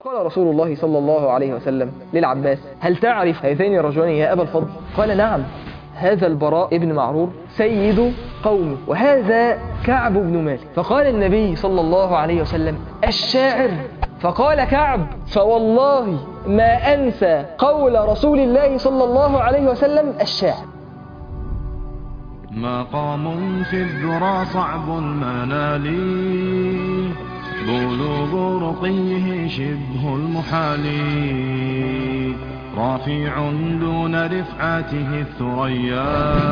فقال رسول الله صلى الله عليه وسلم للعباس هل تعرف هذين الرجلين يا أبا الفضل قال نعم هذا البراء ابن معرور سيد قومه وهذا كعب بن مالك فقال النبي صلى الله عليه وسلم الشاعر فقال كعب فوالله ما أنسى قول رسول الله صلى الله عليه وسلم الشاعر مقام في الذرى صعب المنال بلوغ رقيه شبه المحال رافع دون رفعته الثريا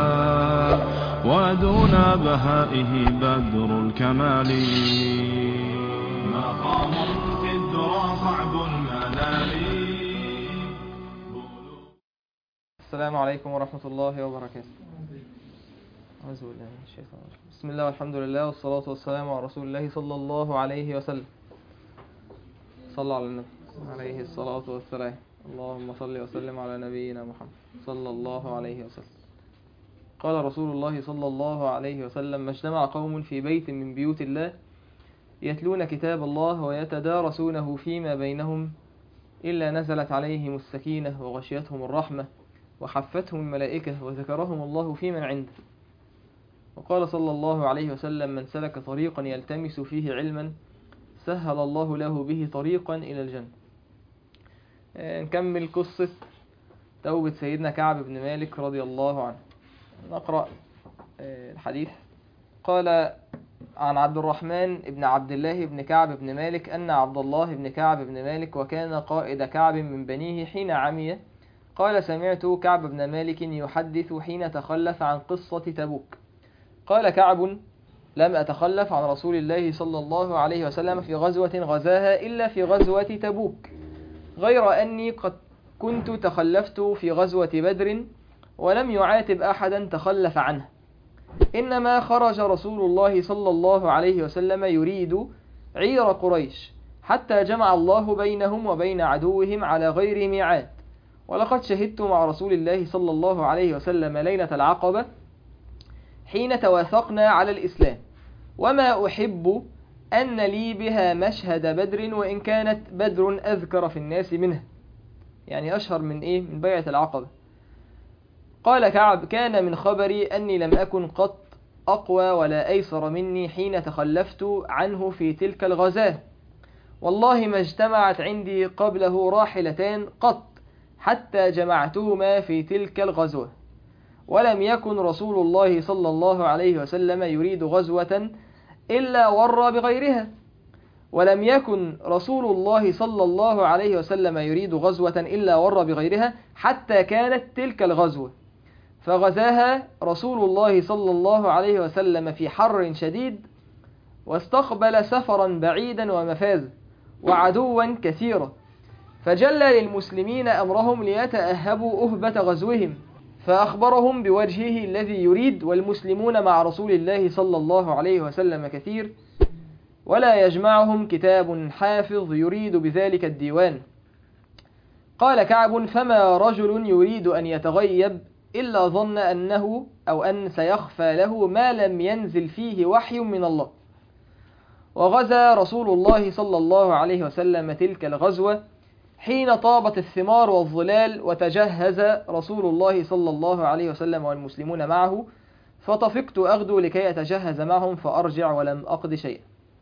ودون بهائه بدر الكمال مقام في الذرى صعب المنال السلام عليكم ورحمة الله وبركاته أعوذ بالله من الشيطان الرجيم بسم الله والحمد لله والصلاة والسلام على رسول الله صلى الله عليه وسلم صلى على النبي عليه الصلاة والسلام اللهم صل وسلم على نبينا محمد صلى الله عليه وسلم قال رسول الله صلى الله عليه وسلم ما اجتمع قوم في بيت من بيوت الله يتلون كتاب الله ويتدارسونه فيما بينهم إلا نزلت عليهم السكينة وغشيتهم الرحمة وحفتهم الملائكة وذكرهم الله في من عنده وقال صلى الله عليه وسلم من سلك طريقا يلتمس فيه علما سهل الله له به طريقا إلى الجنة آه، نكمل قصة توبة سيدنا كعب بن مالك رضي الله عنه نقرأ آه، الحديث قال عن عبد الرحمن بن عبد الله بن كعب بن مالك أن عبد الله بن كعب بن مالك وكان قائد كعب من بنيه حين عمي قال سمعت كعب بن مالك يحدث حين تخلف عن قصة تبوك قال كعب لم أتخلف عن رسول الله صلى الله عليه وسلم في غزوة غزاها إلا في غزوة تبوك غير أني قد كنت تخلفت في غزوة بدر ولم يعاتب أحدا تخلف عنه إنما خرج رسول الله صلى الله عليه وسلم يريد عير قريش حتى جمع الله بينهم وبين عدوهم على غير ميعاد ولقد شهدت مع رسول الله صلى الله عليه وسلم ليلة العقبة حين توافقنا على الإسلام وما أحب أن لي بها مشهد بدر وإن كانت بدر أذكر في الناس منها يعني أشهر من إيه من بيعة العقبة قال كعب كان من خبري أني لم أكن قط أقوى ولا أيسر مني حين تخلفت عنه في تلك الغزاة والله ما اجتمعت عندي قبله راحلتان قط حتى جمعتهما في تلك الغزوة ولم يكن رسول الله صلى الله عليه وسلم يريد غزوة إلا ور بغيرها ولم يكن رسول الله صلى الله عليه وسلم يريد غزوة إلا ور بغيرها حتى كانت تلك الغزوة فغزاها رسول الله صلى الله عليه وسلم في حر شديد واستقبل سفرا بعيدا ومفازا وعدوا كثيرا فجلى للمسلمين أمرهم ليتأهبوا أهبة غزوهم فأخبرهم بوجهه الذي يريد والمسلمون مع رسول الله صلى الله عليه وسلم كثير ولا يجمعهم كتاب حافظ يريد بذلك الديوان قال كعب فما رجل يريد أن يتغيب إلا ظن أنه أو أن سيخفى له ما لم ينزل فيه وحي من الله وغزا رسول الله صلى الله عليه وسلم تلك الغزوة حين طابت الثمار والظلال وتجهز رسول الله صلى الله عليه وسلم والمسلمون معه فطفقت أغدو لكي أتجهز معهم فأرجع ولم أقض شيئا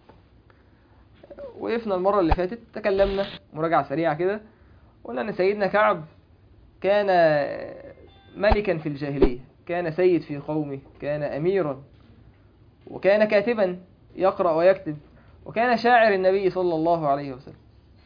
وقفنا المرة اللي فاتت تكلمنا مراجعة سريعة كده قلنا أن سيدنا كعب كان ملكا في الجاهلية كان سيد في قومه كان أميرا وكان كاتبا يقرأ ويكتب وكان شاعر النبي صلى الله عليه وسلم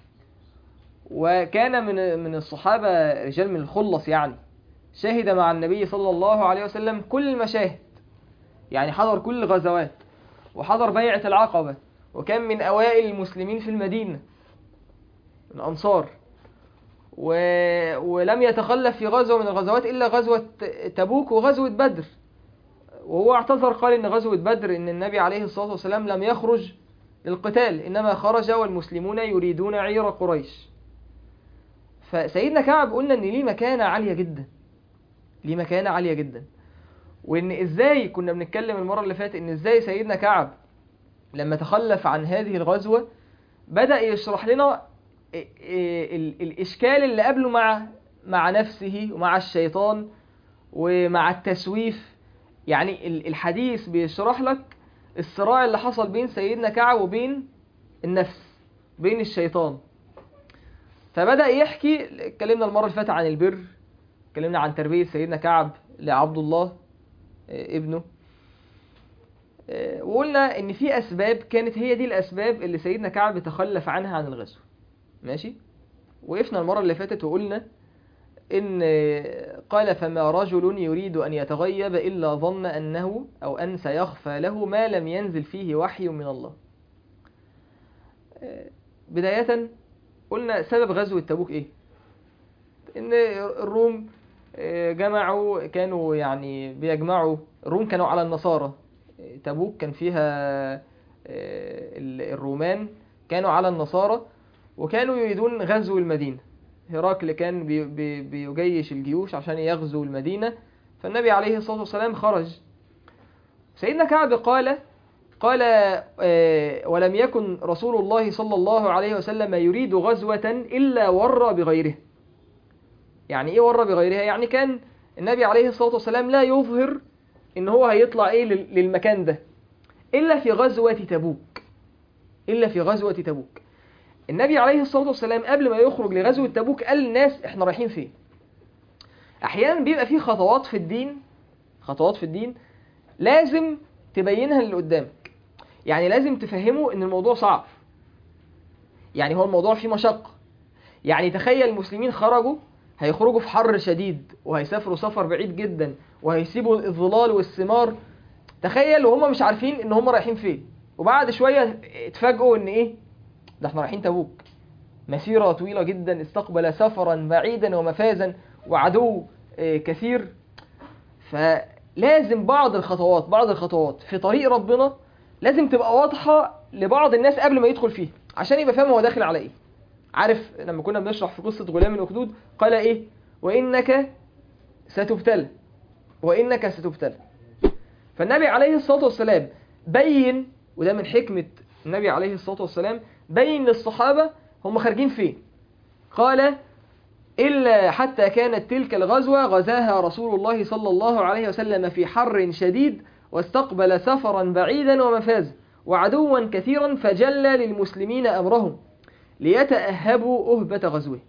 وكان من من الصحابة رجال من الخلص يعني شهد مع النبي صلى الله عليه وسلم كل المشاهد يعني حضر كل الغزوات وحضر بيعة العقبة وكان من أوائل المسلمين في المدينة من أنصار و... ولم يتخلف في غزوة من الغزوات إلا غزوة تبوك وغزوة بدر وهو اعتذر قال إن غزوة بدر إن النبي عليه الصلاة والسلام لم يخرج للقتال إنما خرج والمسلمون يريدون عير قريش فسيدنا كعب قلنا إن ليه مكانة عالية جدا ليه مكانة عالية جدا وإن إزاي كنا بنتكلم المرة اللي فاتت إن إزاي سيدنا كعب لما تخلف عن هذه الغزوة بدأ يشرح لنا ال- الإشكال اللي قابله مع مع نفسه ومع الشيطان ومع التسويف يعني ال- الحديث بيشرح لك الصراع اللي حصل بين سيدنا كعب وبين النفس بين الشيطان فبدأ يحكي اتكلمنا المرة اللي فاتت عن البر اتكلمنا عن تربية سيدنا كعب لعبد الله آه، ابنه آه، وقلنا ان في اسباب كانت هي دي الاسباب اللي سيدنا كعب تخلف عنها عن الغزو ماشي وقفنا المرة اللي فاتت وقلنا إن قال فما رجل يريد أن يتغيب إلا ظن أنه أو أن سيخفى له ما لم ينزل فيه وحي من الله بداية قلنا سبب غزوة تبوك إيه إن الروم جمعوا كانوا يعني بيجمعوا الروم كانوا على النصارى تبوك كان فيها الرومان كانوا على النصارى وكانوا يريدون غزو المدينة هرقل كان بي بي بيجيش الجيوش عشان يغزو المدينة فالنبي عليه الصلاة والسلام خرج سيدنا كعب قال قال آه، ولم يكن رسول الله صلى الله عليه وسلم يريد غزوة إلا ور بغيره يعني إيه ور بغيرها يعني كان النبي عليه الصلاة والسلام لا يظهر إن هو هيطلع إيه لل- للمكان ده إلا في غزوة تبوك إلا في غزوة تبوك النبي عليه الصلاة والسلام قبل ما يخرج لغزوة تبوك قال للناس احنا رايحين فين احيانا بيبقى في خطوات في الدين خطوات في الدين لازم تبينها للي قدامك يعني لازم تفهمه ان الموضوع صعب يعني هو الموضوع فيه مشقة يعني تخيل المسلمين خرجوا هيخرجوا في حر شديد وهيسافروا سفر بعيد جدا وهيسيبوا الظلال والثمار تخيل وهم مش عارفين ان هم رايحين فين وبعد شوية اتفاجئوا ان ايه ده احنا رايحين تبوك مسيرة طويلة جدا استقبل سفرا بعيدا ومفازا وعدو آه، كثير فلازم بعض الخطوات بعض الخطوات في طريق ربنا لازم تبقى واضحة لبعض الناس قبل ما يدخل فيه عشان يبقى فاهم هو داخل على ايه عارف لما كنا بنشرح في قصة غلام الأخدود قال ايه وإنك ستبتلى وإنك ستبتلى فالنبي عليه الصلاة والسلام بين وده من حكمة النبي عليه الصلاة والسلام بين للصحابة هم خارجين فين قال إلا حتى كانت تلك الغزوة غزاها رسول الله صلى الله عليه وسلم في حر شديد واستقبل سفرا بعيدا ومفازا وعدوا كثيرا فجلى للمسلمين أمرهم ليتأهبوا أهبة غزوه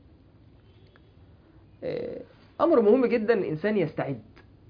آه، أمر مهم جدا الإنسان يستعد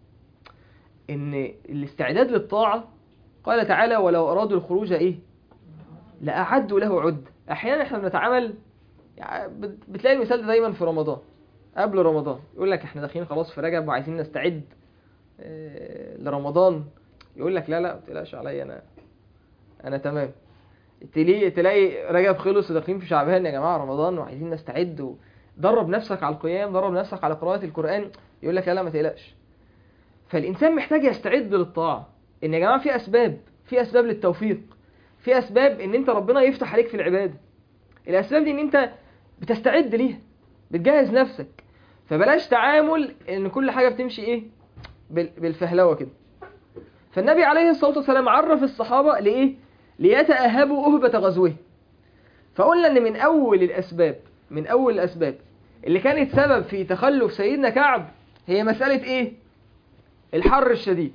إن الاستعداد للطاعة قال تعالى ولو أرادوا الخروج إيه لأعدوا له عد أحيانا إحنا بنتعامل يعني بت- بتلاقي المثال ده دايما في رمضان قبل رمضان يقول لك إحنا داخلين خلاص في رجب وعايزين نستعد آه، لرمضان يقول لك لا لا ما تقلقش عليا أنا أنا تمام تلاقي تلاقي رجب خلص وداخلين في شعبان يا جماعة رمضان وعايزين نستعد و... درب نفسك على القيام درب نفسك على قراءة القرآن يقول لك لا لا ما تقلقش فالإنسان محتاج يستعد للطاعة إن يا جماعة في أسباب في أسباب للتوفيق في أسباب إن أنت ربنا يفتح عليك في العبادة الأسباب دي إن أنت بتستعد ليها بتجهز نفسك فبلاش تعامل إن كل حاجة بتمشي إيه بال- بالفهلوة كده فالنبي عليه الصلاة والسلام عرف الصحابة لإيه ليتأهبوا أهبة غزوه فقلنا إن من أول الأسباب من أول الأسباب اللي كانت سبب في تخلف سيدنا كعب هي مسألة إيه الحر الشديد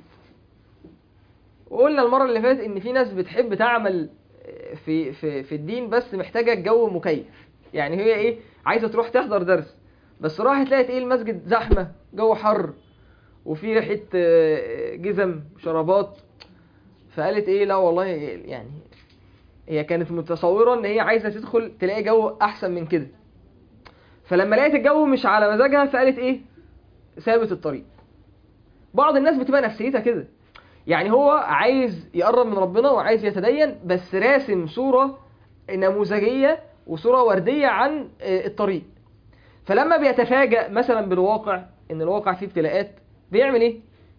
وقلنا المرة اللي فاتت إن في ناس بتحب تعمل في في في الدين بس محتاجة جو مكيف يعني هي إيه عايزة تروح تحضر درس بس راحت لقت إيه المسجد زحمة جو حر وفي ريحة آه، جزم شرابات فقالت إيه لا والله يعني هي كانت متصورة إن هي عايزة تدخل تلاقي جو أحسن من كده فلما لقيت الجو مش على مزاجها فقالت إيه سابت الطريق بعض الناس بتبقى نفسيتها كده يعني هو عايز يقرب من ربنا وعايز يتدين بس راسم صورة نموذجية وصورة وردية عن آه، الطريق فلما بيتفاجأ مثلا بالواقع ان الواقع فيه ابتلاءات بيعمل ايه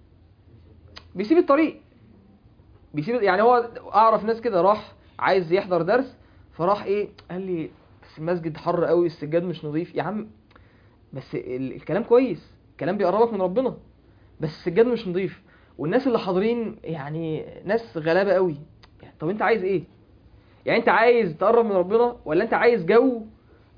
بيسيب الطريق بيسيب يعني هو اعرف ناس كده راح عايز يحضر درس فراح ايه قال لي بس المسجد حر قوي السجاد مش نظيف يا عم بس ال- الكلام كويس الكلام بيقربك من ربنا بس السجاد مش نظيف والناس اللي حاضرين يعني ناس غلابه قوي يعني طب انت عايز ايه يعني انت عايز تقرب من ربنا ولا انت عايز جو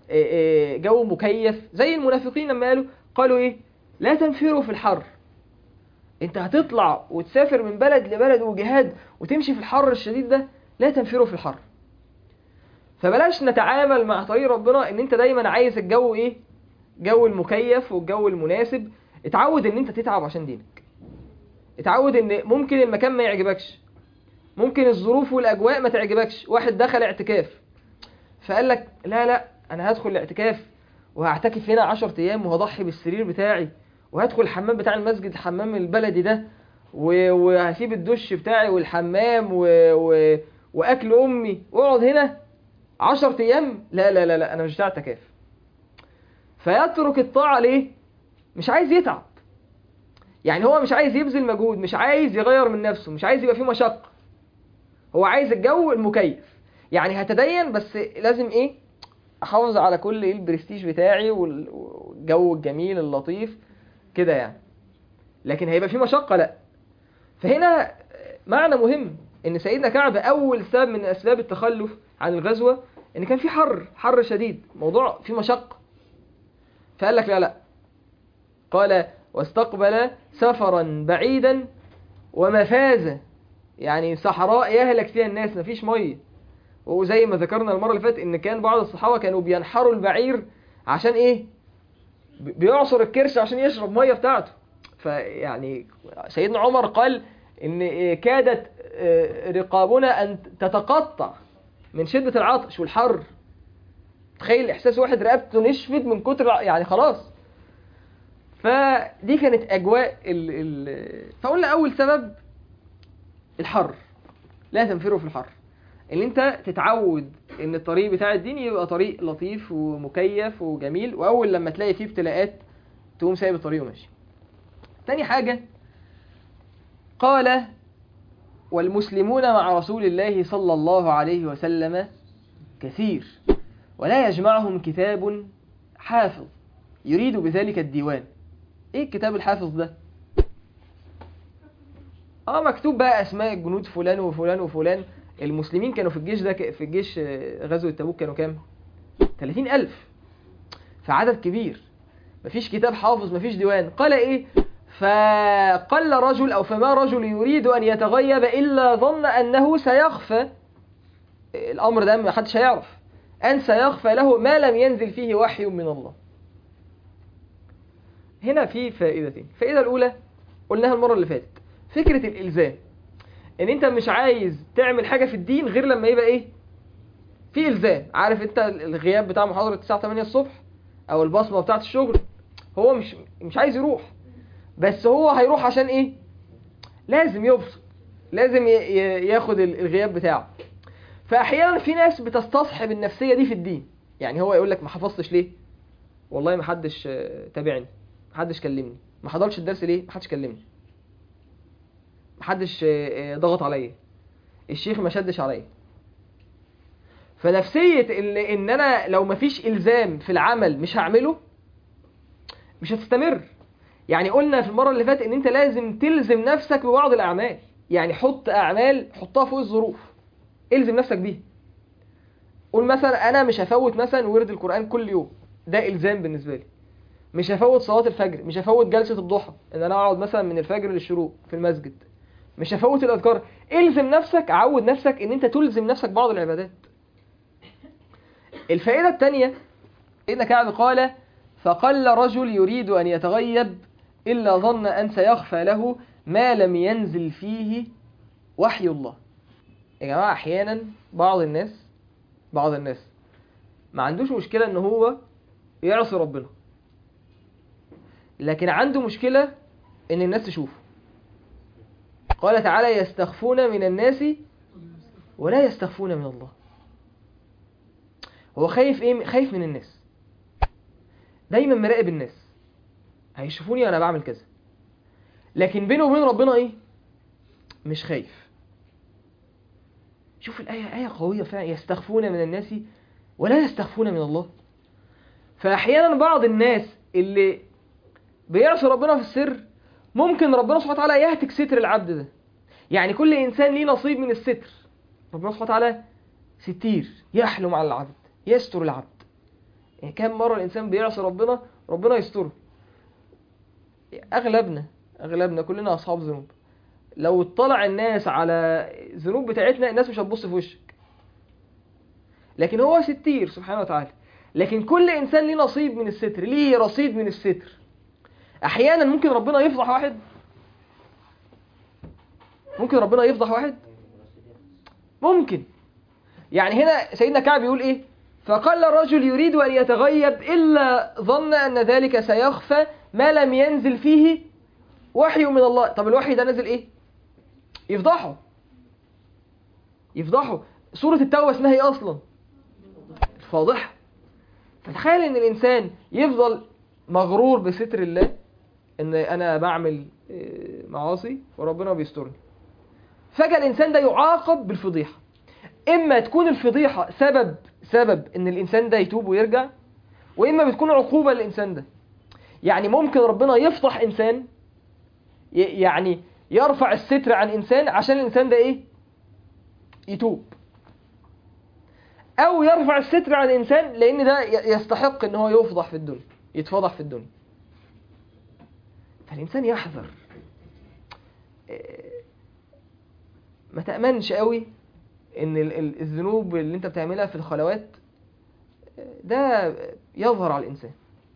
آه، آه، جو مكيف زي المنافقين لما قالوا قالوا ايه لا تنفروا في الحر انت هتطلع وتسافر من بلد لبلد وجهاد وتمشي في الحر الشديد ده لا تنفروا في الحر فبلاش نتعامل مع طريق ربنا ان انت دايما عايز الجو ايه جو المكيف والجو المناسب اتعود ان انت تتعب عشان دينك اتعود ان ممكن المكان ما يعجبكش ممكن الظروف والاجواء ما تعجبكش واحد دخل اعتكاف فقال لك لا لا انا هدخل الاعتكاف وهعتكف هنا 10 ايام وهضحي بالسرير بتاعي وهدخل الحمام بتاع المسجد الحمام البلدي ده و- وهسيب الدش بتاعي والحمام و... و... واكل امي واقعد هنا 10 ايام لا لا لا لا انا مش بتاع اعتكاف فيترك الطاعه ليه مش عايز يتعب يعني هو مش عايز يبذل مجهود مش عايز يغير من نفسه مش عايز يبقى فيه مشقه هو عايز الجو المكيف يعني هتدين بس لازم ايه احافظ على كل ايه البرستيج بتاعي وال- والجو الجميل اللطيف كده يعني لكن هيبقى في مشقة لا فهنا معنى مهم ان سيدنا كعب اول سبب من اسباب التخلف عن الغزوة ان كان في حر حر شديد موضوع في مشقة فقال لك لا لا قال واستقبل سفرا بعيدا ومفازة يعني صحراء يهلك فيها الناس مفيش ميه وزي ما ذكرنا المرة اللي فاتت ان كان بعض الصحابة كانوا بينحروا البعير عشان ايه بي- بيعصر الكرش عشان يشرب ميه بتاعته فيعني سيدنا عمر قال ان إيه كادت آه، رقابنا ان تتقطع من شدة العطش والحر تخيل احساس واحد رقبته نشفت من كتر يعني خلاص فدي كانت اجواء ال ال فقلنا اول سبب الحر لا تنفروا في الحر ان انت تتعود ان الطريق بتاع الدين يبقى طريق لطيف ومكيف وجميل واول لما تلاقي فيه ابتلاءات تقوم سايب الطريق وماشي تاني حاجة قال والمسلمون مع رسول الله صلى الله عليه وسلم كثير ولا يجمعهم كتاب حافظ يريد بذلك الديوان ايه الكتاب الحافظ ده اه مكتوب بقى اسماء الجنود فلان وفلان وفلان المسلمين كانوا في الجيش ده ك- في الجيش آه، غزوة تبوك كانوا كام 30 ألف فعدد كبير مفيش كتاب حافظ مفيش ديوان قال ايه فقل رجل او فما رجل يريد ان يتغيب الا ظن انه سيخفى الامر ده ما حدش هيعرف ان سيخفى له ما لم ينزل فيه وحي من الله هنا في فائدتين الفائده الاولى قلناها المره اللي فاتت فكره الالزام ان انت مش عايز تعمل حاجه في الدين غير لما يبقى ايه في الزام عارف انت الغياب بتاع محاضره الساعه 8 الصبح او البصمه بتاعه الشغل هو مش مش عايز يروح بس هو هيروح عشان ايه لازم يبصم لازم ي- ي- ياخد ال- الغياب بتاعه فاحيانا في ناس بتستصحب النفسيه دي في الدين يعني هو يقول لك ما حفظتش ليه والله ما حدش آه، تابعني ما حدش كلمني ما حضرش الدرس ليه ما حدش كلمني ما حدش آه، آه، ضغط عليا الشيخ ما شدش عليا فنفسيه ان ان انا لو ما فيش الزام في العمل مش هعمله مش هتستمر يعني قلنا في المرة اللي فاتت ان انت لازم تلزم نفسك ببعض الاعمال يعني حط اعمال حطها فوق الظروف الزم نفسك بيها قول مثلا انا مش هفوت مثلا ورد القرآن كل يوم ده الزام بالنسبة لي مش هفوت صلاة الفجر مش هفوت جلسة الضحى ان انا اقعد مثلا من الفجر للشروق في المسجد مش هفوت الاذكار الزم نفسك عود نفسك ان انت تلزم نفسك بعض العبادات الفائدة الثانية إن كعب قال فقل رجل يريد أن يتغيب إلا ظن أن سيخفى له ما لم ينزل فيه وحي الله يا جماعة أحيانا بعض الناس بعض الناس ما عندوش مشكلة إن هو يعصي ربنا لكن عنده مشكلة إن الناس تشوفه قال تعالى يستخفون من الناس ولا يستخفون من الله هو خايف ايه خايف من الناس دايما مراقب الناس هيشوفوني وانا بعمل كذا لكن بينه وبين ربنا ايه مش خايف شوف الآية آية قوية فعلا يستخفون من الناس ولا يستخفون من الله فأحيانا بعض الناس اللي بيعصي ربنا في السر ممكن ربنا سبحانه وتعالى يهتك ستر العبد ده يعني كل إنسان ليه نصيب من الستر ربنا سبحانه وتعالى ستير يحلم على العبد يستر العبد يعني كم مرة الإنسان بيعصي ربنا ربنا يستره أغلبنا أغلبنا كلنا أصحاب ذنوب لو اطلع الناس على الذنوب بتاعتنا الناس مش هتبص في وشك لكن هو ستير سبحانه وتعالى لكن كل إنسان ليه نصيب من الستر ليه رصيد من الستر أحيانا ممكن ربنا يفضح واحد ممكن ربنا يفضح واحد ممكن يعني هنا سيدنا كعب يقول ايه فقال الرجل يريد ان يتغيب الا ظن ان ذلك سيخفى ما لم ينزل فيه وحي من الله طب الوحي ده نزل ايه يفضحه يفضحه سورة التوبة اسمها ايه اصلا الفاضحة فتخيل ان الانسان يفضل مغرور بستر الله ان انا بعمل آه، معاصي وربنا بيسترني فجأة الانسان ده يعاقب بالفضيحة اما تكون الفضيحة سبب سبب ان الانسان ده يتوب ويرجع واما بتكون عقوبة للانسان ده يعني ممكن ربنا يفضح انسان ي- يعني يرفع الستر عن انسان عشان الانسان ده ايه يتوب او يرفع الستر عن انسان لان ده ي- يستحق ان هو يفضح في الدنيا يتفضح في الدنيا فالانسان يحذر إيه، ما تأمنش قوي ان ال- ال- الذنوب اللي انت بتعملها في الخلوات ده يظهر على الانسان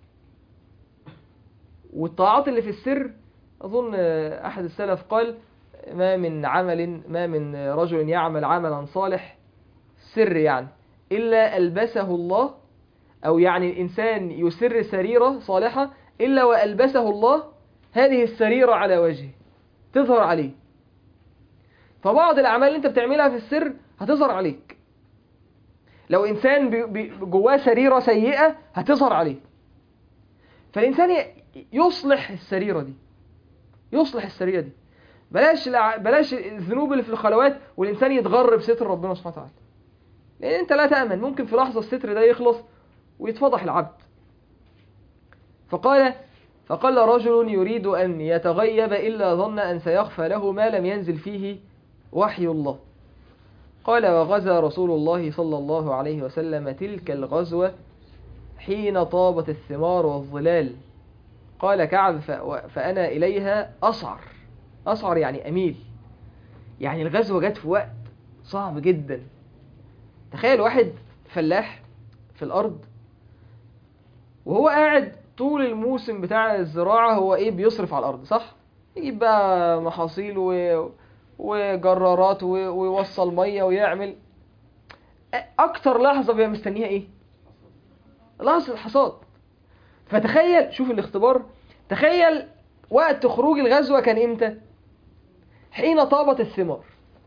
والطاعات اللي في السر اظن احد السلف قال ما من عمل ما من رجل يعمل عملا صالح سر يعني الا البسه الله او يعني الانسان يسر سريره صالحه الا والبسه الله هذه السريره على وجهه تظهر عليه فبعض الأعمال اللي أنت بتعملها في السر هتظهر عليك لو إنسان بي- بي- جواه سريرة سيئة هتظهر عليه فالإنسان ي- يصلح السريرة دي يصلح السريرة دي بلاش الع- بلاش الذنوب اللي في الخلوات والإنسان يتغر بستر ربنا سبحانه وتعالى لأن أنت لا تأمن ممكن في لحظة الستر ده يخلص ويتفضح العبد فقال فقال رجل يريد أن يتغيب إلا ظن أن سيخفى له ما لم ينزل فيه وحي الله قال وغزا رسول الله صلى الله عليه وسلم تلك الغزوة حين طابت الثمار والظلال قال كعب ف- فأنا إليها أصعر أصعر يعني أميل يعني الغزوة جت في وقت صعب جدا تخيل واحد فلاح في الأرض وهو قاعد طول الموسم بتاع الزراعة هو ايه بيصرف على الأرض صح؟ يجيب بقى محاصيل و... وجرارات و... ويوصل مية ويعمل أ- أكتر لحظة بيبقى مستنيها ايه؟ لحظة الحصاد فتخيل شوف الاختبار تخيل وقت خروج الغزوة كان امتى؟ حين طابت الثمار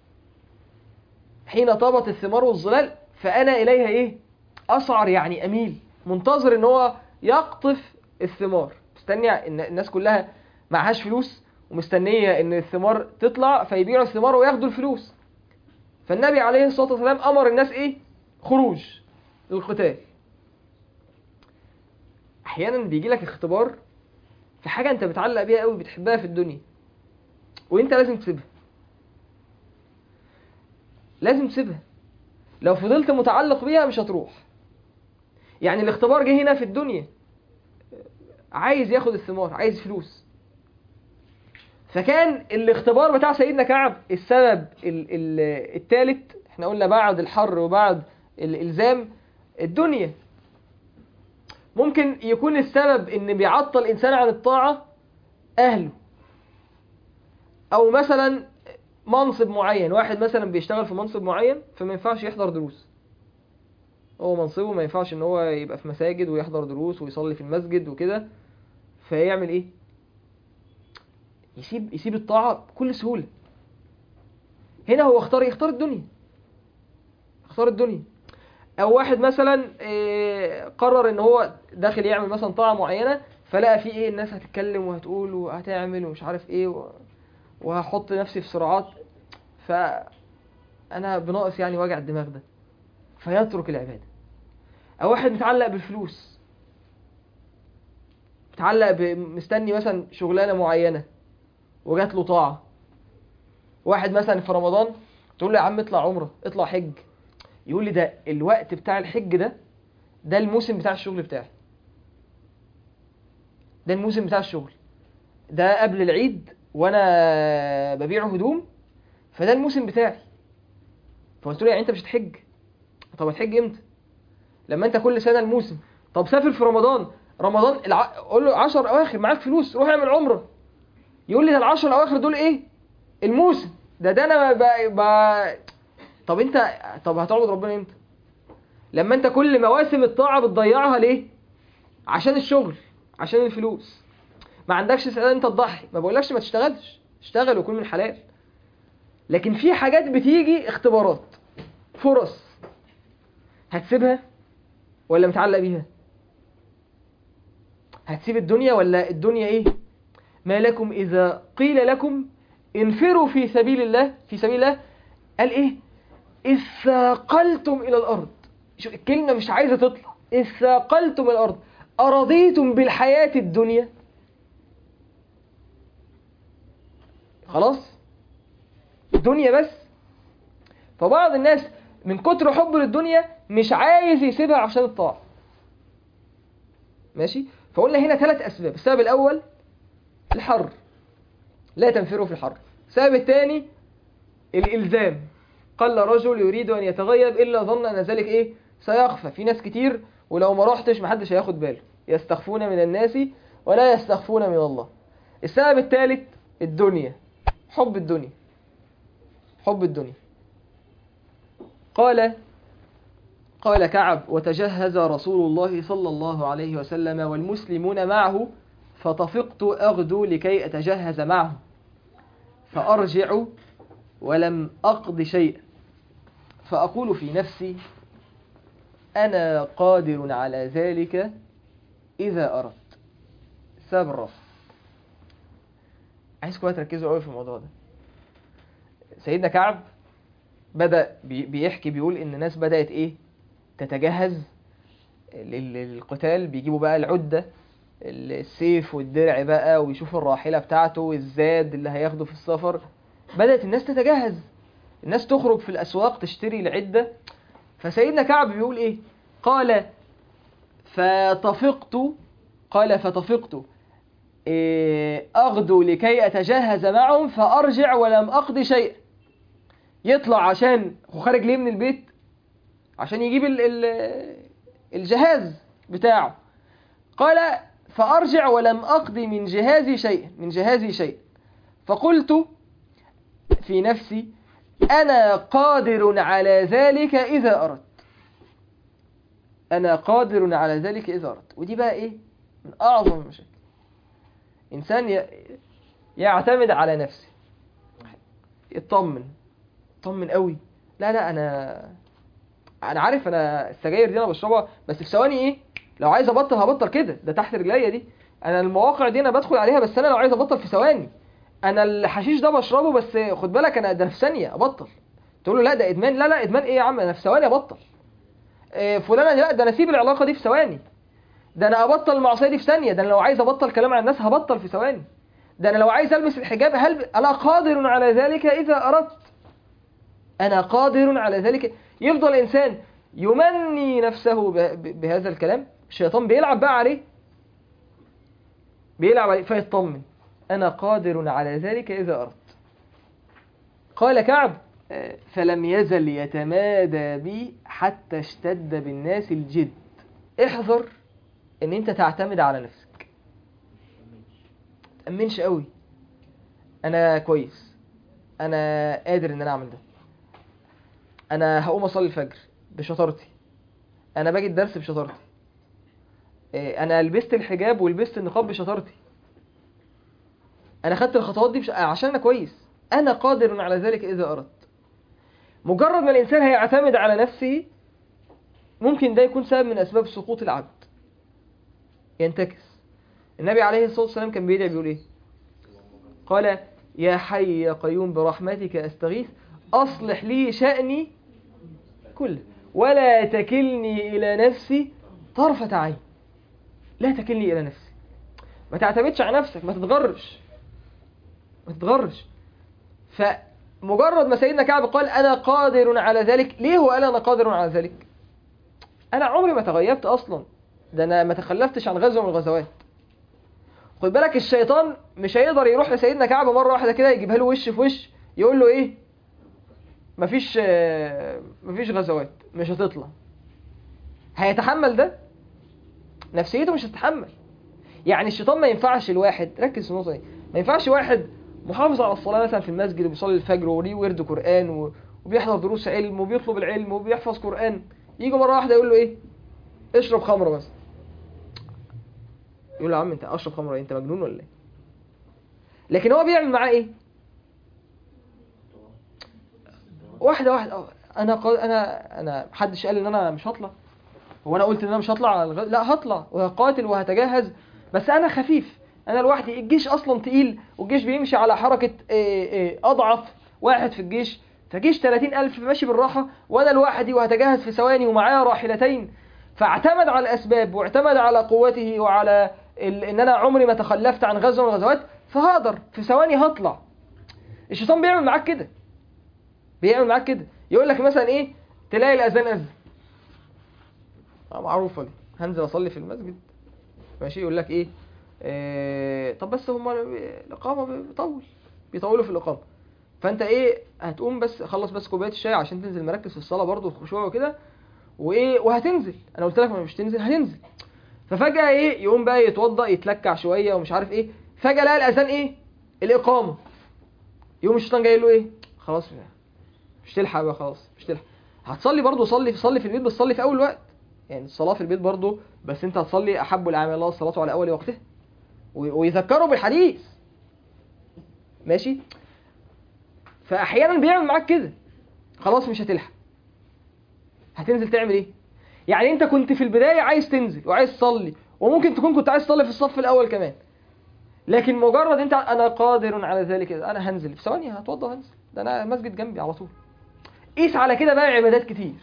حين طابت الثمار والظلال فأنا إليها إيه؟ أسعر يعني أميل منتظر إن هو يقطف الثمار مستني إن الناس كلها معهاش فلوس ومستنية إن الثمار تطلع فيبيعوا الثمار وياخدوا الفلوس فالنبي عليه الصلاة والسلام أمر الناس إيه؟ خروج للقتال أحيانا بيجي لك اختبار في حاجة أنت بتعلق بيها قوي بتحبها في الدنيا وأنت لازم تسيبها لازم تسيبها لو فضلت متعلق بيها مش هتروح يعني الاختبار جه هنا في الدنيا عايز ياخد الثمار عايز فلوس فكان الاختبار بتاع سيدنا كعب السبب ال- ال- التالت احنا قلنا بعد الحر وبعد الالزام الدنيا ممكن يكون السبب ان بيعطل انسان عن الطاعة اهله او مثلا منصب معين واحد مثلا بيشتغل في منصب معين فما ينفعش يحضر دروس هو منصبه ما ينفعش ان هو يبقى في مساجد ويحضر دروس ويصلي في المسجد وكده فيعمل ايه يسيب يسيب الطاعة بكل سهولة هنا هو اختار يختار الدنيا اختار الدنيا او واحد مثلا إيه، قرر ان هو داخل يعمل مثلا طاعة معينة فلقى في ايه الناس هتتكلم وهتقول وهتعمل ومش عارف ايه و... وهحط نفسي في صراعات فانا بناقص يعني وجع الدماغ ده فيترك العبادة او واحد متعلق بالفلوس متعلق ب... مستني مثلا شغلانة معينة وجات له طاعة واحد مثلا في رمضان تقول له يا عم اطلع عمرة اطلع حج يقول لي ده الوقت بتاع الحج ده ده الموسم بتاع الشغل بتاعي ده الموسم بتاع الشغل ده قبل العيد وانا ببيع هدوم فده الموسم بتاعي فقلت له يعني انت مش هتحج طب هتحج امتى لما انت كل سنه الموسم طب سافر في رمضان رمضان الع... قول له 10 اواخر معاك فلوس روح اعمل عمره يقول لي ده ال10 اواخر دول ايه الموسم ده ده انا ب... ب... طب انت طب هتعبد ربنا امتى لما انت كل مواسم الطاعه بتضيعها ليه عشان الشغل عشان الفلوس ما عندكش استعداد انت تضحي ما بقولكش ما تشتغلش اشتغل وكل من حلال لكن في حاجات بتيجي اختبارات فرص هتسيبها ولا متعلق بيها هتسيب الدنيا ولا الدنيا ايه ما لكم اذا قيل لكم انفروا في سبيل الله في سبيل الله قال ايه اذ ثاقلتم الى الارض شوف الكلمه مش عايزه تطلع اذ ثاقلتم الى الارض ارضيتم بالحياه الدنيا خلاص الدنيا بس فبعض الناس من كتر حبه للدنيا مش عايز يسيبها عشان الطاعة ماشي فقلنا هنا ثلاث أسباب السبب الأول الحر لا تنفروا في الحر السبب الثاني الإلزام قل رجل يريد أن يتغيب إلا ظن أن ذلك إيه سيخفى في ناس كتير ولو ما رحتش محدش هياخد باله يستخفون من الناس ولا يستخفون من الله السبب الثالث الدنيا حب الدنيا حب الدنيا قال قال كعب وتجهز رسول الله صلى الله عليه وسلم والمسلمون معه فطفقت أغدو لكي أتجهز معه فأرجع ولم أقض شيئا فأقول في نفسي أنا قادر على ذلك إذا أردت سبب الرفض عايزكم تركزوا قوي في الموضوع ده سيدنا كعب بدأ بي- بيحكي بيقول إن الناس بدأت إيه تتجهز لل- للقتال بيجيبوا بقى العدة السيف والدرع بقى ويشوفوا الراحلة بتاعته والزاد اللي هياخده في السفر بدأت الناس تتجهز الناس تخرج في الأسواق تشتري العدة فسيدنا كعب بيقول إيه قال فطفقت قال فطفقت إيه، أغدو لكي أتجهز معهم فأرجع ولم أقض شيئا يطلع عشان هو خارج ليه من البيت عشان يجيب ال ال الجهاز بتاعه قال فأرجع ولم أقضي من جهازي شيئا من جهازي شيئا فقلت في نفسي أنا قادر على ذلك إذا أردت أنا قادر على ذلك إذا أردت ودي بقى إيه من أعظم المشاكل إنسان ي- يعتمد على نفسه يطمن يطمن قوي لا لا أنا أنا عارف أنا السجاير دي أنا بشربها بس في ثواني إيه لو عايز أبطل هبطل كده ده تحت رجليا دي أنا المواقع دي أنا بدخل عليها بس أنا لو عايز أبطل في ثواني أنا الحشيش ده بشربه بس خد بالك أنا ده في ثانية أبطل تقول له لا ده إدمان لا لا إدمان إيه يا عم أنا في ثواني أبطل إيه فلانة لا ده أنا أسيب العلاقة دي في ثواني ده انا ابطل المعصيه دي في ثانيه ده انا لو عايز ابطل كلام عن الناس هبطل في ثواني ده انا لو عايز البس الحجاب هل انا قادر على ذلك اذا اردت انا قادر على ذلك يفضل انسان يمني نفسه ب- ب- بهذا الكلام الشيطان بيلعب بقى عليه بيلعب عليه فيطمن انا قادر على ذلك اذا اردت قال كعب آه، فلم يزل يتمادى بي حتى اشتد بالناس الجد احذر ان انت تعتمد على نفسك تأمنش قوي انا كويس انا قادر ان انا اعمل ده انا هقوم اصلي الفجر بشطارتي انا باجي الدرس بشطارتي إيه، انا لبست الحجاب ولبست النقاب بشطارتي انا خدت الخطوات دي بش... عشان انا كويس انا قادر على ذلك اذا اردت مجرد ما الانسان هيعتمد على نفسه ممكن ده يكون سبب من اسباب سقوط العبد ينتكس النبي عليه الصلاة والسلام كان بيدعي بيقول ايه قال يا حي يا قيوم برحمتك استغيث اصلح لي شأني كله ولا تكلني الى نفسي طرفة عين لا تكلني الى نفسي ما تعتمدش على نفسك ما تتغرش ما تتغرش فمجرد ما سيدنا كعب قال انا قادر على ذلك ليه هو قال انا قادر على ذلك انا عمري ما تغيبت اصلا ده انا ما تخلفتش عن غزوه من الغزوات خد بالك الشيطان مش هيقدر يروح لسيدنا كعب مره واحده كده يجيبها له وش في وش يقول له ايه مفيش آه، مفيش غزوات مش هتطلع هيتحمل ده نفسيته مش هتتحمل يعني الشيطان ما ينفعش الواحد ركز في النقطه دي ما ينفعش واحد محافظ على الصلاه مثلا في المسجد وبيصلي الفجر وليه ورد قران و- وبيحضر دروس علم وبيطلب العلم وبيحفظ قران يجي مره واحده يقول له ايه اشرب خمره بس يقول له يا عم انت اشرب خمره إيه؟ انت مجنون ولا ايه لكن هو بيعمل معاه ايه واحده واحده اه انا قا... انا انا محدش قال ان انا مش هطلع هو انا قلت ان انا مش هطلع على الغ... لا هطلع وهقاتل وهتجهز بس انا خفيف انا لوحدي الجيش اصلا تقيل والجيش بيمشي على حركه إيه إيه اضعف واحد في الجيش فجيش 30000 ماشي بالراحه وانا لوحدي وهتجهز في ثواني ومعايا راحلتين فاعتمد على الاسباب واعتمد على قوته وعلى ال... ان انا عمري ما تخلفت عن غزوه من الغزوات فهقدر في ثواني هطلع الشيطان بيعمل معاك كده بيعمل معاك كده يقول لك مثلا ايه تلاقي الاذان اذن آه، معروفه دي هنزل اصلي في المسجد ماشي يقول لك ايه آه طب بس هم الاقامه بيطول بيطولوا في الاقامه فانت ايه هتقوم بس خلص بس كوبايه الشاي عشان تنزل مركز في الصلاه برضه والخشوع وكده وايه وهتنزل انا قلت لك ما مش تنزل هتنزل ففجاه ايه يقوم بقى يتوضا يتلكع شويه ومش عارف ايه فجاه لقى الاذان ايه الاقامه يقوم الشيطان جاي له ايه خلاص مش تلحق بقى خلاص مش تلحق هتصلي برضه صلي صلي في البيت بس صلي في اول وقت يعني الصلاه في البيت برضه بس انت هتصلي احب الاعمال الله الصلاه على اول وقتها و- ويذكروا بالحديث ماشي فاحيانا بيعمل معاك كده خلاص مش هتلحق هتنزل تعمل ايه يعني انت كنت في البدايه عايز تنزل وعايز تصلي وممكن تكون كنت عايز تصلي في الصف الاول كمان لكن مجرد انت انا قادر على ذلك انا هنزل في ثواني هتوضى وهنزل ده انا مسجد جنبي على طول قيس على كده بقى عبادات كتير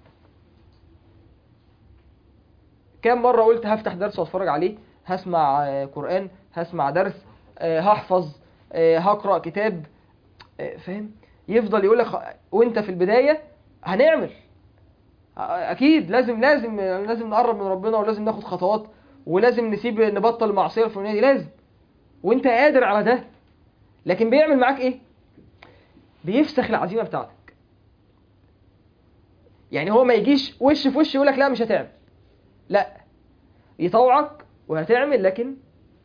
كام مرة قلت هفتح درس واتفرج عليه هسمع آه، قرآن هسمع درس آه، هحفظ آه، هقرأ كتاب آه، فاهم يفضل يقول لك وانت في البداية هنعمل آه، اكيد لازم لازم لازم نقرب من ربنا ولازم ناخد خطوات ولازم نسيب نبطل المعصية الفلانية دي لازم وانت قادر على ده لكن بيعمل معاك ايه بيفسخ العزيمة بتاعتك يعني هو ما يجيش وش في وش يقول لك لا مش هتعمل لا يطوعك وهتعمل لكن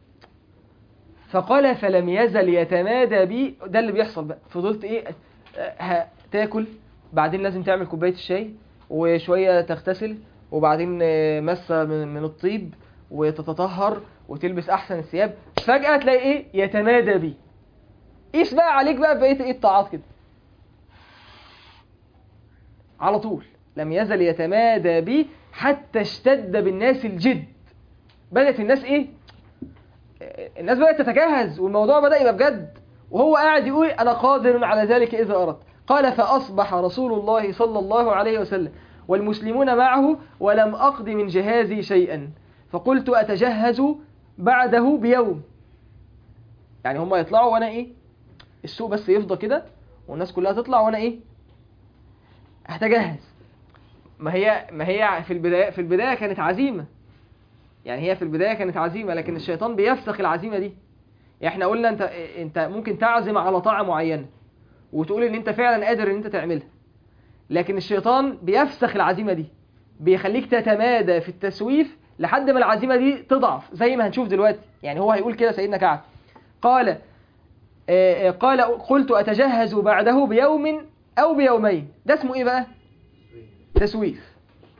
فقال فلم يزل يتمادى بي ده اللي بيحصل بقى فضلت ايه آه، هتاكل بعدين لازم تعمل كوبايه الشاي وشويه تغتسل وبعدين آه، مسه من من الطيب وتتطهر وتلبس احسن الثياب فجاه تلاقي ايه يتمادى بي قيس بقى عليك بقى بقيه ايه الطاعات كده على طول لم يزل يتمادى بي حتى اشتد بالناس الجد بدأت الناس ايه الناس بدأت تتجهز والموضوع بدأ يبقى بجد وهو قاعد يقول انا قادر على ذلك اذا اردت قال فاصبح رسول الله صلى الله عليه وسلم والمسلمون معه ولم اقض من جهازي شيئا فقلت اتجهز بعده بيوم يعني هم يطلعوا وانا ايه السوق بس يفضى كده والناس كلها تطلع وانا ايه هتجهز ما هي ما هي في البدايه في البدايه كانت عزيمه يعني هي في البدايه كانت عزيمه لكن الشيطان بيفسخ العزيمه دي يعني احنا قلنا انت انت ممكن تعزم على طاعه معينه وتقول ان انت فعلا قادر ان انت تعملها لكن الشيطان بيفسخ العزيمه دي بيخليك تتمادى في التسويف لحد ما العزيمه دي تضعف زي ما هنشوف دلوقتي يعني هو هيقول كده سيدنا كعب قال آه، آه، قال قلت اتجهز بعده بيوم او بيومين ده اسمه ايه بقى تسويف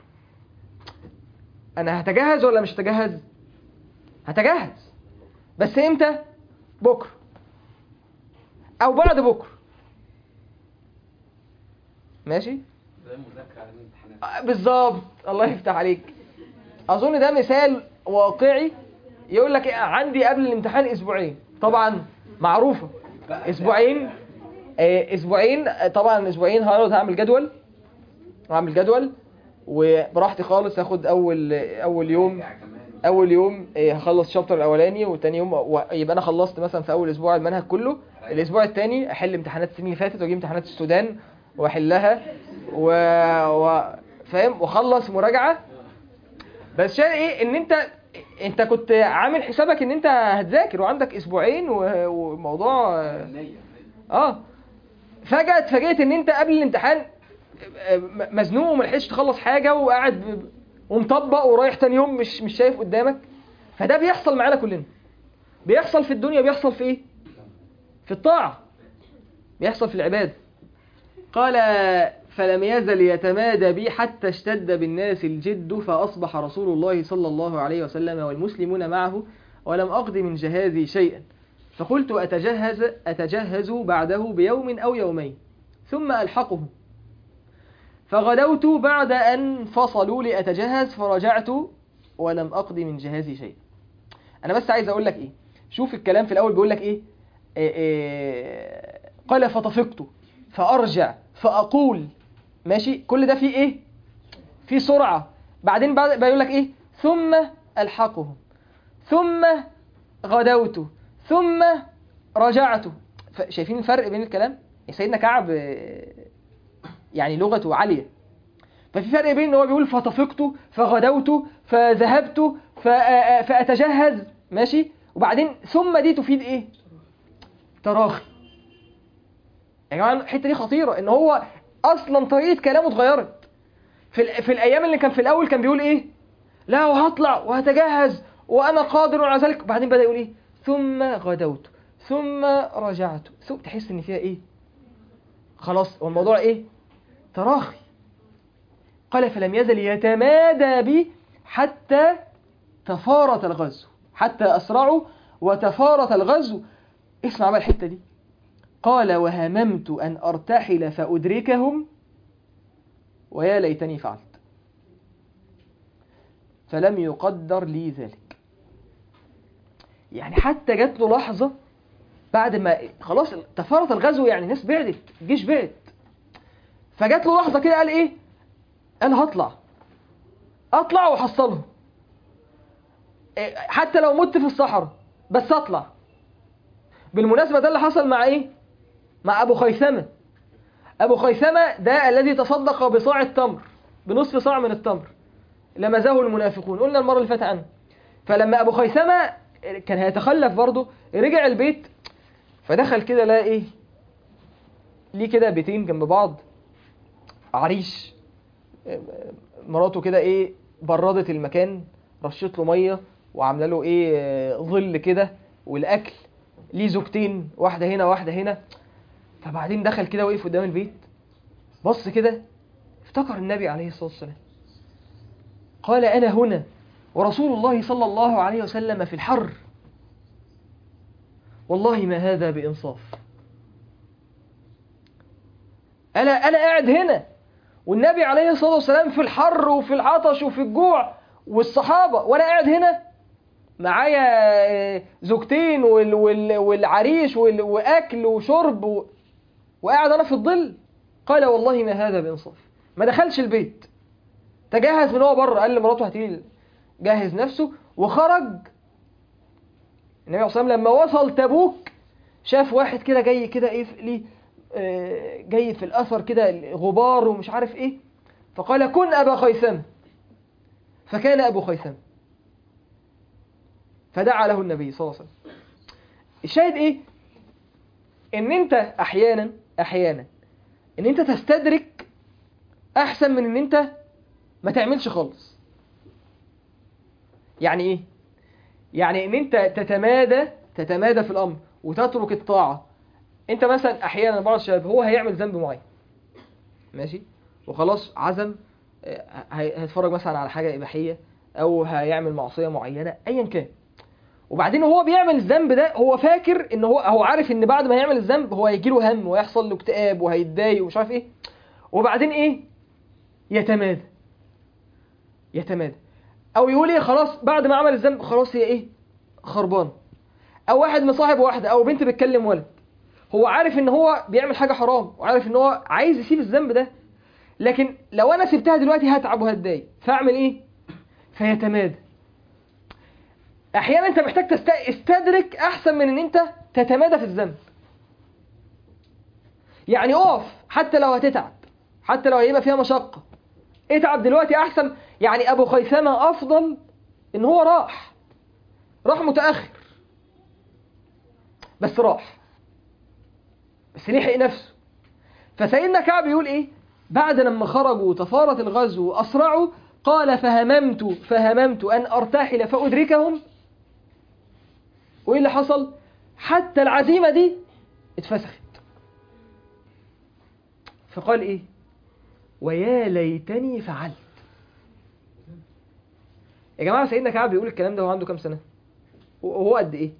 انا هتجهز ولا مش هتجهز هتجهز بس امتى بكره او بعد بكره ماشي زي المذاكرة على الامتحانات آه، بالظبط الله يفتح عليك اظن ده مثال واقعي يقول لك إيه، عندي قبل الامتحان اسبوعين طبعا معروفه اسبوعين آه، اسبوعين آه، طبعا اسبوعين هقعد هعمل جدول هعمل جدول وبراحتي خالص هاخد اول اول يوم اول يوم آه، هخلص الشابتر الاولاني وتاني يوم و- يبقى انا خلصت مثلا في اول اسبوع المنهج كله الاسبوع التاني احل امتحانات السنين اللي فاتت واجيب امتحانات السودان واحلها و... و... فاهم واخلص مراجعه بس شيء ايه ان انت انت كنت عامل حسابك ان انت هتذاكر وعندك اسبوعين و- وموضوع النية اه فجأة اتفاجئت ان انت قبل الامتحان م- مزنوق وملحقتش تخلص حاجة وقاعد ب- ومطبق ورايح تاني يوم مش مش شايف قدامك فده بيحصل معانا كلنا بيحصل في الدنيا بيحصل في ايه في الطاعة بيحصل في العبادة قال فلم يزل يتمادى بي حتى اشتد بالناس الجد فأصبح رسول الله صلى الله عليه وسلم والمسلمون معه ولم أقض من جهازي شيئا فقلت أتجهز أتجهز بعده بيوم أو يومين ثم ألحقه فغدوت بعد أن فصلوا لأتجهز فرجعت ولم أقض من جهازي شيئا أنا بس عايز أقول لك إيه شوف الكلام في الأول بيقول لك إيه, إيه, إيه قال فطفقت فأرجع فأقول ماشي كل ده فيه إيه فيه سرعة بعدين بعد بيقول لك إيه ثم ألحقهم ثم غدوت ثم رجعت ف- شايفين الفرق بين الكلام سيدنا كعب آه، يعني لغته عالية ففي فرق بين ان هو بيقول فطفقت فغدوت فذهبت ف- آه، فأتجهز ماشي وبعدين ثم دي تفيد ايه تراخي يا جماعة الحتة دي خطيرة ان هو اصلا طريقة كلامه اتغيرت في, ال- في الايام اللي كان في الاول كان بيقول ايه لا وهطلع وهتجهز وانا قادر على ذلك وبعدين بدا يقول ايه ثم غدوت ثم رجعت ثم تحس ان فيها ايه خلاص هو الموضوع ايه تراخي قال فلم يزل يتمادى بي حتى تفارت الغزو حتى اسرعوا وتفارت الغزو اسمع بقى الحته دي قال وهممت ان ارتحل فادركهم ويا ليتني فعلت فلم يقدر لي ذلك يعني حتى جات له لحظة بعد ما خلاص تفارت الغزو يعني الناس بعدت الجيش بعد فجات له لحظة كده قال ايه انا هطلع اطلع واحصلهم إيه، حتى لو مت في الصحراء بس اطلع بالمناسبة ده اللي حصل مع ايه مع ابو خيثمة ابو خيثمة ده الذي تصدق بصاع التمر بنصف صاع من التمر لمزه المنافقون قلنا المرة اللي فاتت عنه فلما أبو خيثمة كان هيتخلف برضه رجع البيت فدخل كده لقى إيه ليه كده بيتين جنب بعض عريش مراته كده إيه بردت المكان رشت له مية وعامله له إيه ظل كده والأكل ليه زوجتين واحدة هنا واحدة هنا فبعدين دخل كده وقف قدام البيت بص كده افتكر النبي عليه الصلاة والسلام قال أنا هنا ورسول الله صلى الله عليه وسلم في الحر والله ما هذا بإنصاف أنا أنا قاعد هنا والنبي عليه الصلاة والسلام في الحر وفي العطش وفي الجوع والصحابة وأنا قاعد هنا معايا آه، زوجتين وال وال والعريش وال وأكل وشرب و... وقاعد أنا في الظل قال والله ما هذا بإنصاف ما دخلش البيت تجهز من هو بره قال لمراته هاتيلي جهز نفسه وخرج النبي عليه الصلاه والسلام لما وصل تبوك شاف واحد كده جاي كده ايه في- ليه آه، جاي في الاثر كده غبار ومش عارف ايه فقال كن ابا خيثمه فكان ابو خيثمه فدعا له النبي صلى الله عليه وسلم الشاهد ايه ان انت احيانا احيانا ان انت تستدرك احسن من ان انت ما تعملش خالص يعني ايه يعني ان انت تتمادى تتمادى في الامر وتترك الطاعه انت مثلا احيانا بعض الشباب هو هيعمل ذنب معين ماشي وخلاص عزم آه، هي- هيتفرج مثلا على حاجه اباحيه او هيعمل معصيه معينه ايا كان وبعدين وهو بيعمل الذنب ده هو فاكر ان هو هو عارف ان بعد ما يعمل الذنب هو هيجيله هم ويحصل له اكتئاب وهيتضايق ومش عارف ايه وبعدين ايه يتمادى يتمادى او يقول ايه خلاص بعد ما عمل الذنب خلاص هي ايه خربان او واحد مصاحب واحده او بنت بتكلم ولد هو عارف ان هو بيعمل حاجه حرام وعارف ان هو عايز يسيب الذنب ده لكن لو انا سبتها دلوقتي هتعب وهتضايق فاعمل ايه فيتمادى احيانا انت محتاج تست... استدرك احسن من ان انت تتمادى في الذنب يعني اقف حتى لو هتتعب حتى لو هيبقى فيها مشقه اتعب دلوقتي احسن يعني ابو خيثمة افضل ان هو راح راح متأخر بس راح بس لحق نفسه فسيدنا كعب يقول ايه بعد لما خرجوا وتفارت الغزو واسرعوا قال فهممت فهممت ان ارتحل فادركهم وايه اللي حصل حتى العزيمه دي اتفسخت فقال ايه ويا ليتني فعلت يا جماعه سيدنا كعب بيقول الكلام ده وهو عنده كام سنه وهو قد ايه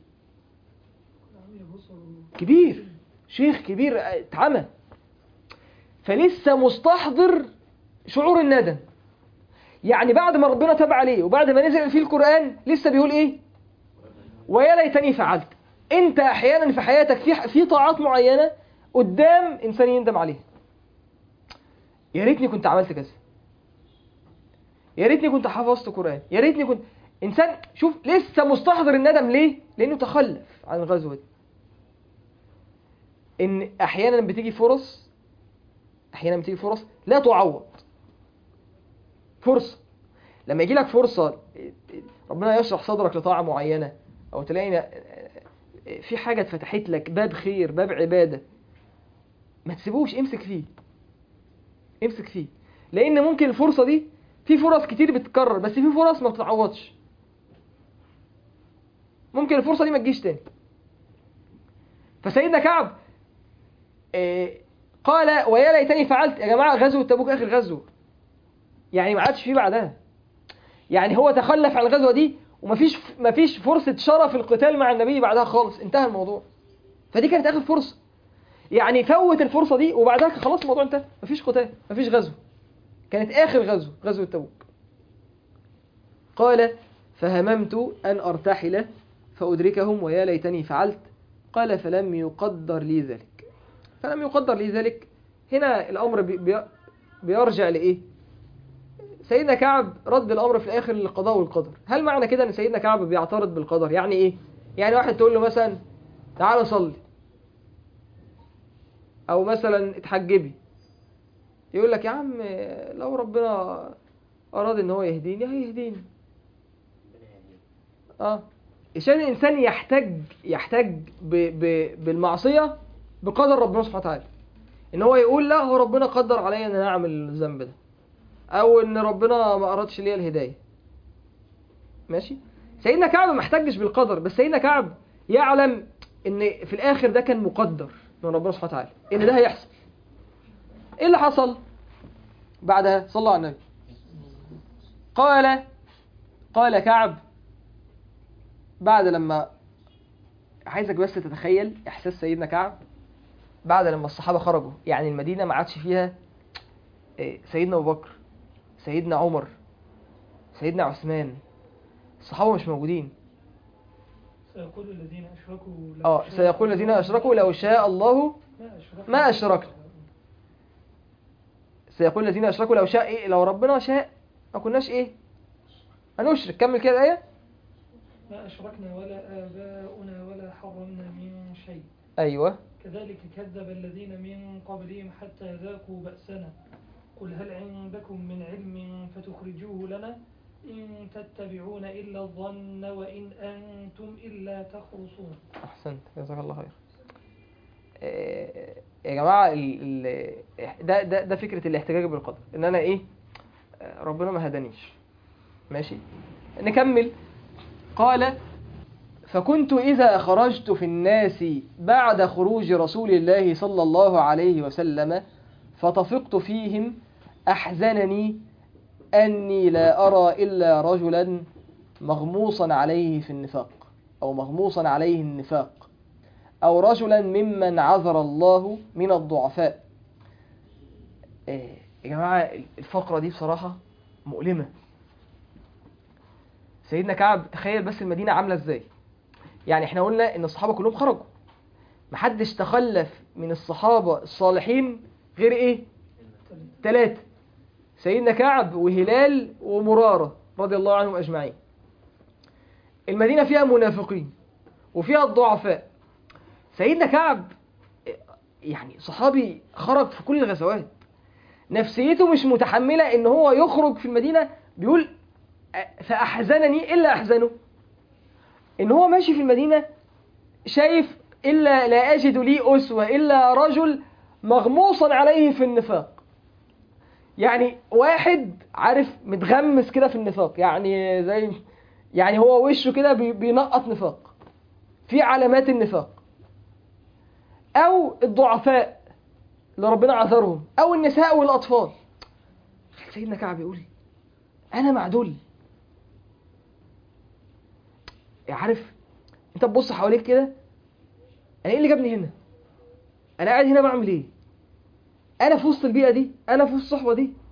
كبير شيخ كبير اتعمى فلسه مستحضر شعور الندم يعني بعد ما ربنا تاب عليه وبعد ما نزل فيه القرآن لسه بيقول ايه ويا ليتني فعلت انت احيانا في حياتك في في طاعات معينة قدام انسان يندم عليها يا ريتني كنت عملت كذا يا ريتني كنت حفظت قرآن يا ريتني كنت انسان شوف لسه مستحضر الندم ليه لانه تخلف عن الغزوة دي ان احيانا بتيجي فرص احيانا بتيجي فرص لا تعوض فرصة لما يجي لك فرصة ربنا يشرح صدرك لطاعة معينة او تلاقي في حاجة اتفتحت لك باب خير باب عبادة ما تسيبوش امسك فيه امسك فيه لان ممكن الفرصة دي في فرص كتير بتتكرر بس في فرص ما بتتعوضش ممكن الفرصة دي ما تجيش تاني فسيدنا كعب إيه قال ويا ليتني فعلت يا جماعة غزوة تبوك آخر غزوة يعني ما عادش فيه بعدها يعني هو تخلف عن الغزوة دي ومفيش مفيش فرصة شرف القتال مع النبي بعدها خالص انتهى الموضوع فدي كانت آخر فرصة يعني فوت الفرصة دي وبعدها خلاص الموضوع انتهى مفيش قتال مفيش غزوة كانت آخر غزوة غزوة تبوك قال فهممت أن أرتحل فأدركهم ويا ليتني فعلت قال فلم يقدر لي ذلك فلم يقدر لي ذلك هنا الأمر بي بي بيرجع لإيه سيدنا كعب رد الأمر في الآخر للقضاء والقدر هل معنى كده أن سيدنا كعب بيعترض بالقدر يعني إيه يعني واحد تقول له مثلا تعال صلي أو مثلا اتحجبي يقول لك يا عم لو ربنا أراد إن هو يهديني هيهديني اه عشان الإنسان يحتج يحتج ب ب بالمعصية بقدر ربنا سبحانه وتعالى ان هو يقول لا هو ربنا قدر عليا ان انا اعمل الذنب ده او ان ربنا ما ارادش ليا الهدايه ماشي سيدنا كعب ما احتجش بالقدر بس سيدنا كعب يعلم ان في الاخر ده كان مقدر من ربنا سبحانه وتعالى ان ده هيحصل ايه اللي حصل بعدها صلى الله على النبي قال قال كعب بعد لما عايزك بس تتخيل احساس سيدنا كعب بعد لما الصحابة خرجوا يعني المدينة ما عادش فيها سيدنا أبو بكر سيدنا عمر سيدنا عثمان الصحابة مش موجودين سيقول الذين أشركوا لو اه شاء سيقول الذين أشركوا لو شاء الله ما أشركنا ما أشركنا. سيقول الذين أشركوا لو شاء إيه لو ربنا شاء ما كناش إيه هنشرك كمل كده الآية ما أشركنا ولا آباؤنا ولا حرمنا من شيء أيوه كذلك كذب الذين من قبلهم حتى ذاقوا بأسنا قل هل عندكم من علم فتخرجوه لنا إن تتبعون إلا الظن وإن أنتم إلا تخرصون أحسنت جزاك الله خير آه، يا جماعة ال ال ده, ده, ده فكرة الاحتجاج بالقدر إن أنا إيه آه، ربنا ما هدانيش ماشي نكمل قال فكنت إذا خرجت في الناس بعد خروج رسول الله صلى الله عليه وسلم فطفقت فيهم أحزنني أني لا أرى إلا رجلا مغموصا عليه في النفاق أو مغموصا عليه النفاق أو رجلا ممن عذر الله من الضعفاء إيه، يا جماعة الفقرة دي بصراحة مؤلمة سيدنا كعب تخيل بس المدينة عاملة ازاي يعني احنا قلنا ان الصحابة كلهم خرجوا محدش تخلف من الصحابة الصالحين غير ايه ثلاثة سيدنا كعب وهلال ومرارة رضي الله عنهم أجمعين المدينة فيها منافقين وفيها الضعفاء سيدنا كعب يعني صحابي خرج في كل الغزوات نفسيته مش متحملة ان هو يخرج في المدينة بيقول أ- فأحزنني إلا أحزنه ان هو ماشي في المدينة شايف إلا لا أجد لي أسوة إلا رجل مغموصا عليه في النفاق يعني واحد عارف متغمس كده في النفاق يعني زي يعني هو وشه كده بي- بينقط نفاق في علامات النفاق او الضعفاء اللي ربنا عذرهم او النساء والاطفال سيدنا كعب يقول انا مع دول عارف انت تبص حواليك كده انا ايه اللي جابني هنا انا قاعد هنا بعمل ايه انا في وسط البيئه دي انا في وسط الصحبه دي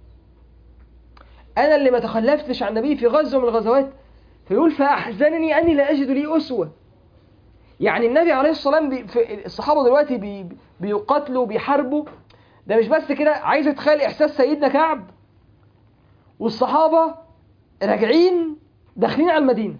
انا اللي ما تخلفتش عن النبي في غزوه من الغزوات فيقول فاحزنني اني لا اجد لي اسوه يعني النبي عليه الصلاه والسلام بي في الصحابه دلوقتي بي بيقاتلوا بيحاربوا ده مش بس كده عايز اتخيل احساس سيدنا كعب والصحابه راجعين داخلين على المدينه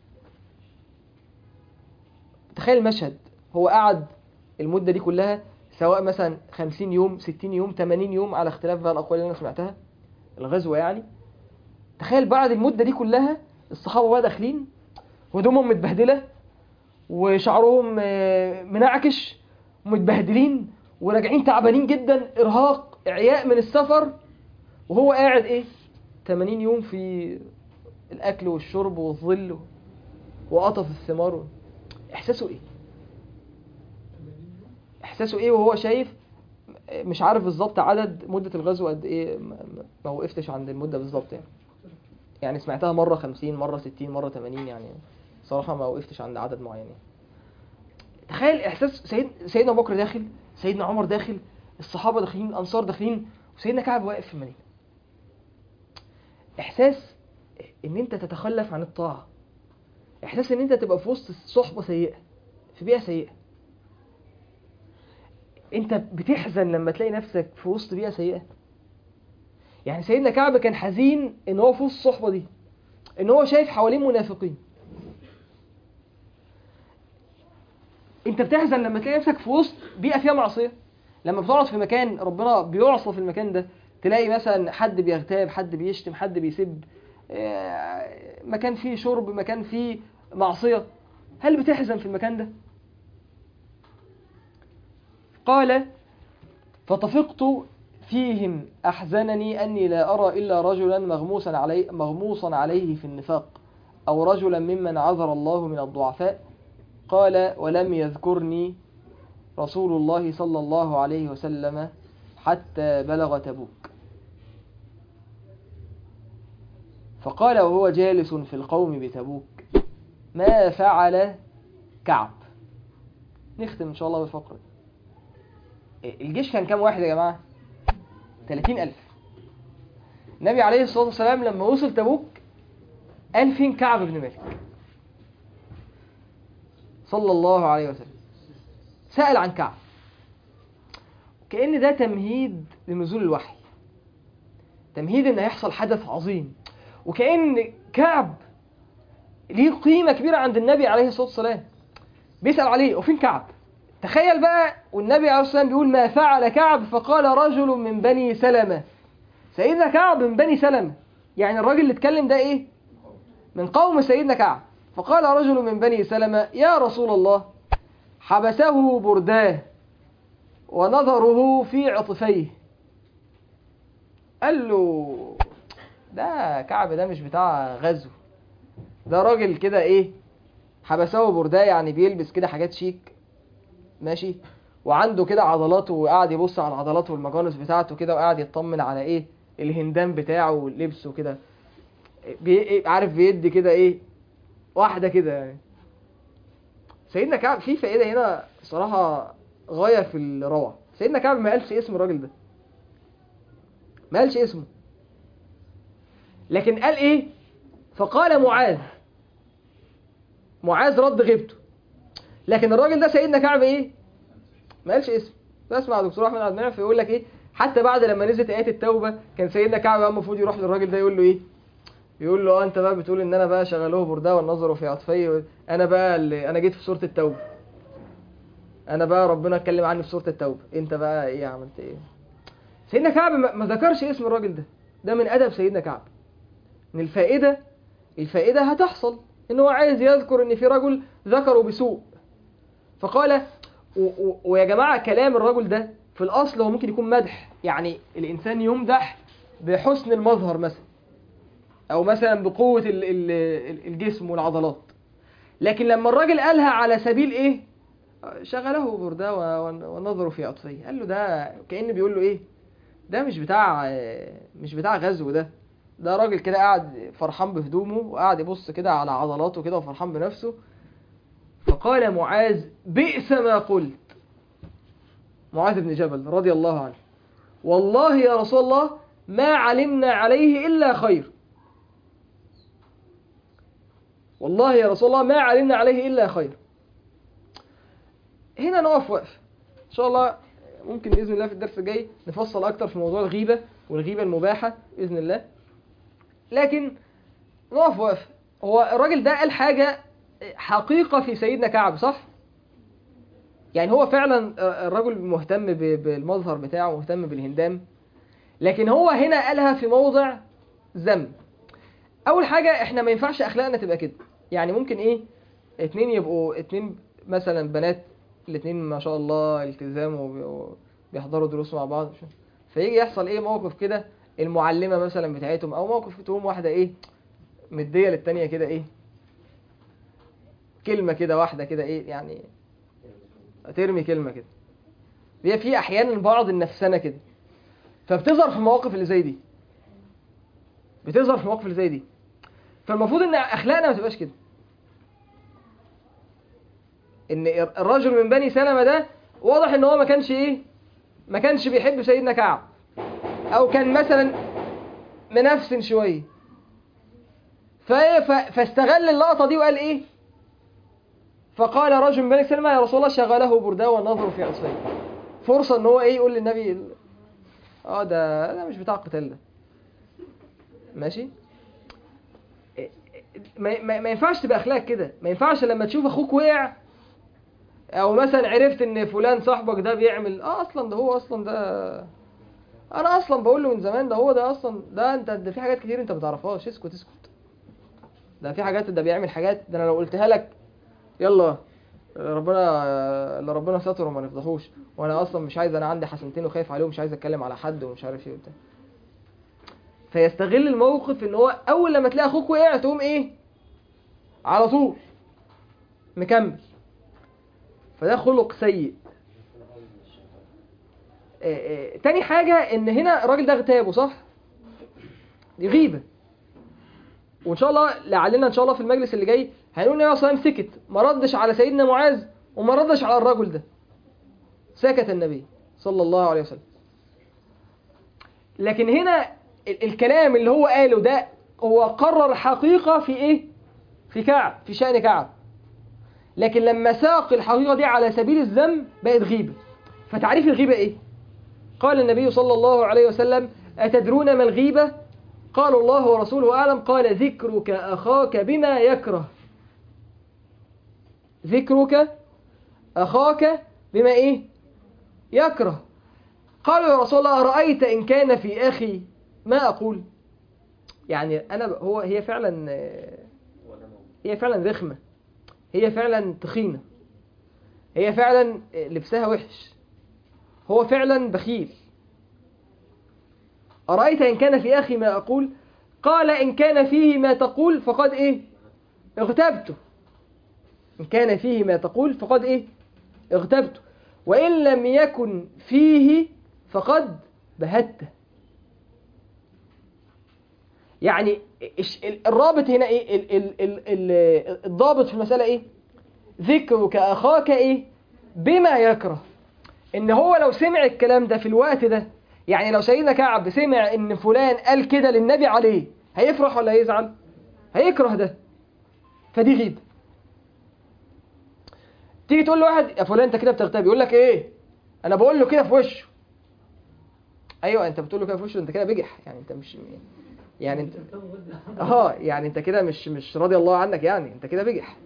تخيل المشهد هو قعد المده دي كلها سواء مثلا 50 يوم 60 يوم 80 يوم على اختلاف بقى الاقوال اللي انا سمعتها الغزوه يعني تخيل بعد المده دي كلها الصحابه بقى داخلين هدومهم متبهدله وشعرهم آه، منعكش ومتبهدلين وراجعين تعبانين جدا ارهاق اعياء من السفر وهو قاعد ايه 80 يوم في الاكل والشرب والظل وقطف الثمار احساسه ايه احساسه ايه وهو شايف مش عارف بالظبط عدد مدة الغزو قد ايه ما- ما- ما وقفتش عند المدة بالظبط يعني يعني سمعتها مرة 50 مرة 60 مرة 80 يعني صراحة ما وقفتش عند عدد معين يعني. تخيل احساس سيد سيدنا ابو بكر داخل سيدنا عمر داخل الصحابة داخلين الانصار داخلين وسيدنا كعب واقف في المدينة احساس ان انت تتخلف عن الطاعة احساس ان انت تبقى في وسط صحبة سيئة في بيئة سيئة انت بتحزن لما تلاقي نفسك في وسط بيئة سيئة يعني سيدنا كعب كان حزين ان هو في وسط الصحبة دي ان هو شايف حواليه منافقين انت بتحزن لما تلاقي نفسك في وسط بيئة فيها معصية لما بتقعد في مكان ربنا بيعصى في المكان ده تلاقي مثلا حد بيغتاب حد بيشتم حد بيسب آه، مكان فيه شرب مكان فيه معصية هل بتحزن في المكان ده قال فطفقت فيهم أحزنني أني لا أرى إلا رجلا مغموسا عليه, مغموسا عليه في النفاق أو رجلا ممن عذر الله من الضعفاء قال ولم يذكرني رسول الله صلى الله عليه وسلم حتى بلغ تبوك فقال وهو جالس في القوم بتبوك ما فعل كعب نختم إن شاء الله بالفقرة دي. الجيش كان كام واحد يا جماعة 30 ألف النبي عليه الصلاة والسلام لما وصل تبوك قال فين كعب بن مالك صلى الله عليه وسلم سأل عن كعب كأن ده تمهيد لنزول الوحي تمهيد ان هيحصل حدث عظيم وكأن كعب ليه قيمة كبيرة عند النبي عليه الصلاة والسلام بيسأل عليه وفين كعب تخيل بقى والنبي عليه الصلاة والسلام بيقول ما فعل كعب فقال رجل من بني سلمة سيدنا كعب من بني سلمة يعني الراجل اللي اتكلم ده ايه من قوم سيدنا كعب فقال رجل من بني سلمة يا رسول الله حبسه برداه ونظره في عطفيه قال له ده كعب ده مش بتاع غزو ده راجل كده ايه حبسه برداه يعني بيلبس كده حاجات شيك ماشي وعنده كده عضلات وقاعد يبص على العضلات والمجانس بتاعته كده وقاعد يطمن على ايه الهندام بتاعه ولبسه كده بي... عارف بيدي كده ايه واحدة كده يعني سيدنا كعب في فائدة هنا صراحة غاية في الروعة سيدنا كعب ما قالش اسم الراجل ده ما قالش اسمه لكن قال ايه فقال معاذ معاذ رد غيبته لكن الراجل ده سيدنا كعب ايه ما قالش اسمه بسمع دكتور احمد عبد المنعم فيقول لك ايه حتى بعد لما نزلت ايات التوبه كان سيدنا كعب بقى المفروض يروح للراجل ده يقول له ايه يقول له اه انت بقى بتقول ان انا بقى شغلوه برداه والنظر في عطفي انا بقى اللي انا جيت في سوره التوبه انا بقى ربنا اتكلم عني في سوره التوبه انت بقى ايه عملت ايه سيدنا كعب ما ما ذكرش اسم الراجل ده ده من ادب سيدنا كعب ان الفائده الفائده هتحصل ان هو عايز يذكر ان في رجل ذكره بسوء فقال و و ويا جماعه كلام الرجل ده في الاصل هو ممكن يكون مدح يعني الانسان يمدح بحسن المظهر مثلا او مثلا بقوه ال- ال- الجسم والعضلات لكن لما الراجل قالها على سبيل ايه شغله برداه و- ونظره في عطفيه قال له ده كأن بيقول له ايه ده مش بتاع مش بتاع غزو ده ده راجل كده قاعد فرحان بهدومه وقاعد يبص كده على عضلاته كده وفرحان بنفسه فقال معاذ بئس ما قلت معاذ بن جبل رضي الله عنه والله يا رسول الله ما علمنا عليه إلا خير والله يا رسول الله ما علمنا عليه إلا خير هنا نقف وقف إن شاء الله ممكن بإذن الله في الدرس الجاي نفصل أكتر في موضوع الغيبة والغيبة المباحة بإذن الله لكن نقف وقف هو الراجل ده قال حاجة حقيقة في سيدنا كعب صح؟ يعني هو فعلا الرجل مهتم ب- بالمظهر بتاعه مهتم بالهندام لكن هو هنا قالها في موضع ذم اول حاجه احنا ما ينفعش اخلاقنا تبقى كده يعني ممكن ايه اتنين يبقوا اتنين مثلا بنات الاتنين ما شاء الله التزام وبي- وبيحضروا دروس مع بعض فيجي يحصل ايه موقف كده المعلمه مثلا بتاعتهم او موقف تقوم واحده ايه مديه للتانيه كده ايه كلمه كده واحده كده ايه يعني ترمي كلمه كده هي في احيانا بعض النفسنه كده فبتظهر في المواقف اللي زي دي بتظهر في المواقف اللي زي دي فالمفروض ان اخلاقنا ما تبقاش كده ان الرجل من بني سلمة ده واضح ان هو ما كانش ايه ما كانش بيحب سيدنا كعب او كان مثلا منفسن شويه فايه ف- فاستغل اللقطه دي وقال ايه فقال رجل من بني سلمة يا رسول الله شغله برداه والنظر في عصيه فرصه ان هو ايه يقول للنبي ال- اه ده ده مش بتاع قتال ده ماشي ما, ما, ما ينفعش تبقى اخلاق كده ما ينفعش لما تشوف اخوك وقع او مثلا عرفت ان فلان صاحبك ده بيعمل اه اصلا ده هو اصلا ده انا اصلا بقول له من زمان ده هو ده اصلا ده انت ده في حاجات كتير انت ما تعرفهاش اسكت اسكت ده في حاجات ده بيعمل حاجات ده انا لو قلتها لك يلا ربنا اللي ربنا ستره وما نفضحوش وانا اصلا مش عايز انا عندي حسنتين وخايف عليهم مش عايز اتكلم على حد ومش عارف ايه وبتاع فيستغل الموقف ان هو اول لما تلاقي اخوك وقع تقوم ايه على طول مكمل فده خلق سيء آه، آه، تاني حاجة ان هنا الراجل ده اغتابه صح دي غيبة وان شاء الله لعلنا ان شاء الله في المجلس اللي جاي هنقول ان النبي صلى سكت ما ردش على سيدنا معاذ وما ردش على الرجل ده سكت النبي صلى الله عليه وسلم لكن هنا ال- الكلام اللي هو قاله ده هو قرر حقيقة في ايه في كعب في شأن كعب لكن لما ساق الحقيقة دي على سبيل الذم بقت غيبة فتعريف الغيبة ايه قال النبي صلى الله عليه وسلم أتدرون ما الغيبة قال الله ورسوله أعلم قال ذكرك أخاك بما يكره ذكرك أخاك بما إيه يكره قالوا يا رسول الله أرأيت إن كان في أخي ما أقول يعني أنا هو هي فعلا هي فعلا رخمة هي فعلا تخينة هي فعلا لبسها وحش هو فعلا بخيل أرأيت إن كان في أخي ما أقول قال إن كان فيه ما تقول فقد إيه اغتبته إن كان فيه ما تقول فقد إيه اغتبته وإن لم يكن فيه فقد بهته يعني الش- ال- الرابط هنا ايه ال ال ال ال الضابط في المسألة ايه ذكرك اخاك ايه بما يكره ان هو لو سمع الكلام ده في الوقت ده يعني لو سيدنا كعب سمع ان فلان قال كده للنبي عليه هيفرح ولا هيزعل هيكره ده فدي غيبة تيجي تقول لواحد يا فلان انت كده بتغتاب يقول لك ايه انا بقول له كده في وشه ايوه انت بتقول له كده في وشه انت كده بجح يعني انت مش يعني انت اه يعني انت كده مش مش راضي الله عنك يعني انت كده بجح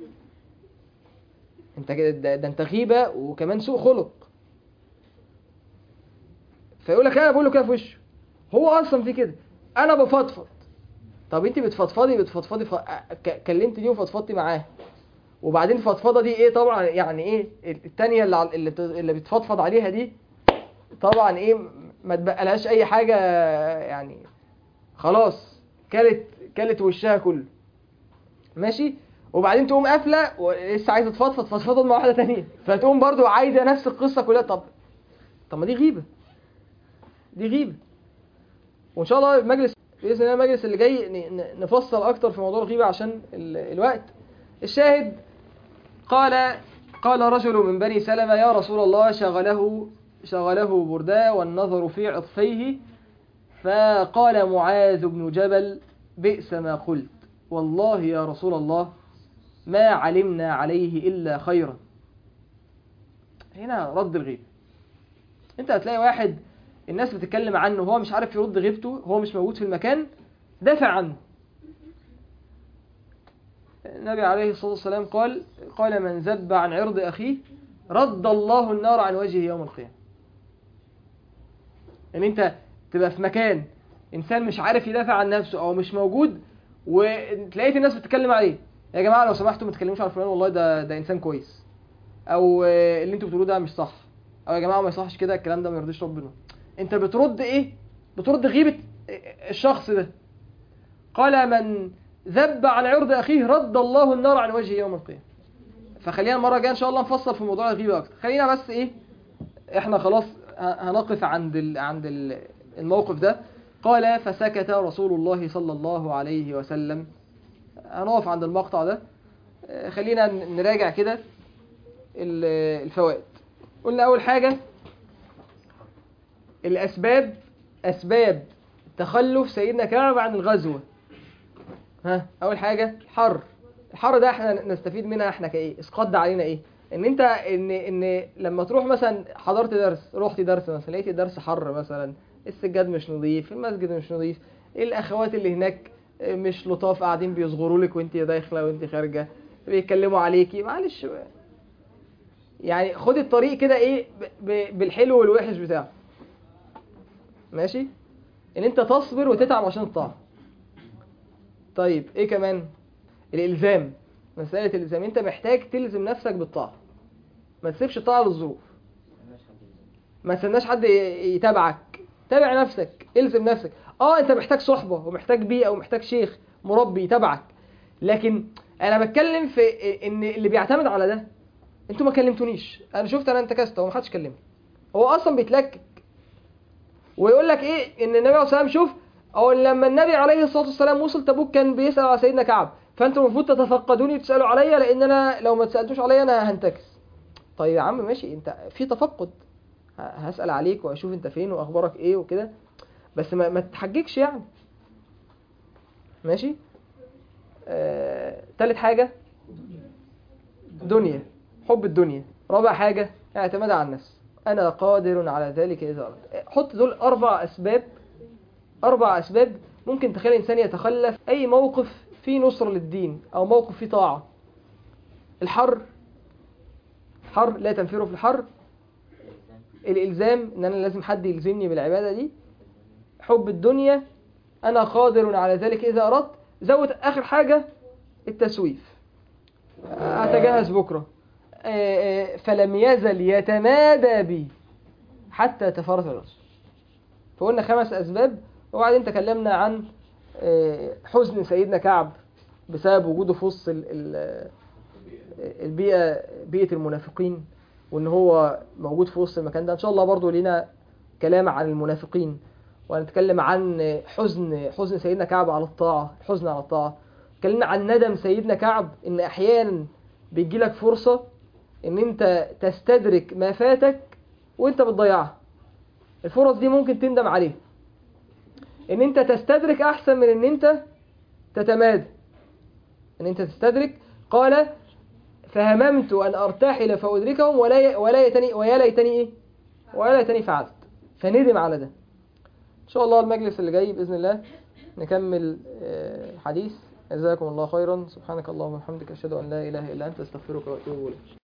انت كده ده, ده انت غيبة وكمان سوء خلق فيقول لك انا بقول له كده في وشه هو اصلا في كده انا بفضفض طب انت بتفضفضي بتفضفضي ف... ك- كلمت دي وفضفضتي معاه وبعدين الفضفضه دي ايه طبعا يعني ايه التانية اللي على- اللي, بت- اللي بتفضفض عليها دي طبعا ايه ما تبقالهاش اي حاجه يعني خلاص كلت كلت وشها كله ماشي وبعدين تقوم قافله ولسه عايزه تفضفض فضفضت مع واحده تانية فتقوم برضو عايزه نفس القصه كلها طب طب ما دي غيبه دي غيبه وان شاء الله المجلس باذن الله المجلس اللي جاي ن- ن- نفصل اكتر في موضوع الغيبه عشان ال- الوقت الشاهد قال قال رجل من بني سلمة يا رسول الله شغله شغله برداه والنظر في عطفيه فقال معاذ بن جبل بئس ما قلت والله يا رسول الله ما علمنا عليه إلا خيرا هنا رد الغيبة انت هتلاقي واحد الناس بتتكلم عنه هو مش عارف يرد غيبته هو مش موجود في المكان دافع عنه النبي عليه الصلاة والسلام قال قال من ذب عن عرض أخيه رد الله النار عن وجهه يوم القيامة ان انت تبقى في مكان انسان مش عارف يدافع عن نفسه او مش موجود وتلاقيت الناس بتتكلم عليه يا جماعة لو سمحتوا ما تتكلموش على فلان والله ده ده انسان كويس او آه، اللي انتوا بتقولوه ده مش صح او يا جماعة ما يصحش كده الكلام ده ما يرضيش ربنا انت بترد ايه بترد غيبة الشخص ده قال من ذب عن عرض اخيه رد الله النار عن وجهه يوم القيامة فخلينا المرة الجاية ان شاء الله نفصل في موضوع الغيبة اكتر خلينا بس ايه احنا خلاص ه- هنقف عند ال... عند ال- الموقف ده قال فسكت رسول الله صلى الله عليه وسلم هنقف عند المقطع ده آه، خلينا ن- نراجع كده ال- الفوائد قلنا اول حاجة الاسباب اسباب تخلف سيدنا كعب عن الغزوة ها اول حاجة الحر الحر ده احنا نستفيد منها احنا كايه اسقاط ده علينا ايه ان انت ان ان لما تروح مثلا حضرت درس رحت درس مثلا لقيت درس حر مثلا السجاد مش نظيف المسجد مش نظيف الاخوات اللي هناك مش لطاف قاعدين بيصغروا لك وانت داخله وانت خارجه بيتكلموا عليكي معلش يعني خد الطريق كده ايه ب- ب- بالحلو والوحش بتاعه ماشي ان انت تصبر وتتعب عشان الطاعه طيب ايه كمان الالزام مساله الالزام انت محتاج تلزم نفسك بالطاعه ما تسيبش الطاعه للظروف ما تستناش حد ي- يتابعك تابع نفسك الزم نفسك اه انت محتاج صحبه ومحتاج بيئه ومحتاج شيخ مربي يتابعك لكن انا بتكلم في ان اللي بيعتمد على ده انتوا ما كلمتونيش انا شفت انا انتكست هو ما حدش كلمني هو اصلا بيتلكك ويقول لك ايه ان النبي عليه الصلاه والسلام شوف او لما النبي عليه الصلاه والسلام وصل تبوك كان بيسال على سيدنا كعب فانتوا المفروض تتفقدوني وتسالوا عليا لان انا لو ما تسالتوش عليا انا هنتكس طيب يا عم ماشي انت في تفقد ه- هسال عليك واشوف انت فين واخبارك ايه وكده بس ما, ما تتحججش يعني ماشي آه... تالت حاجه دنيا حب الدنيا رابع حاجة اعتماد على النفس أنا قادر على ذلك إذا أردت حط دول أربع أسباب أربع أسباب ممكن تخلي الإنسان يتخلف أي موقف فيه نصرة للدين أو موقف فيه طاعة الحر حر لا تنفروا في الحر الإلزام إن أنا لازم حد يلزمني بالعبادة دي حب الدنيا أنا قادر على ذلك إذا أردت زود آخر حاجة التسويف أتجهز بكرة آه، آه، فلم يزل يتمادى بي حتى تفرط الرسل فقلنا خمس أسباب وبعدين تكلمنا عن آه، حزن سيدنا كعب بسبب وجوده في وسط ال- ال- البيئة بيئة المنافقين وإن هو موجود في وسط المكان ده إن شاء الله برضو لينا كلام عن المنافقين وهنتكلم عن حزن حزن سيدنا كعب على الطاعة الحزن على الطاعة اتكلمنا عن ندم سيدنا كعب ان احيانا بيجي لك فرصة ان انت تستدرك ما فاتك وانت بتضيعها الفرص دي ممكن تندم عليها ان انت تستدرك احسن من ان انت تتمادى ان انت تستدرك قال فهممت ان ارتحل فادركهم ولا ولا يتني ويا ليتني ايه ويا ليتني فعلت فندم على ده ان شاء الله المجلس اللي جاي باذن الله نكمل آه، الحديث جزاكم الله خيرا سبحانك اللهم وبحمدك اشهد ان لا اله الا انت استغفرك واتوب اليك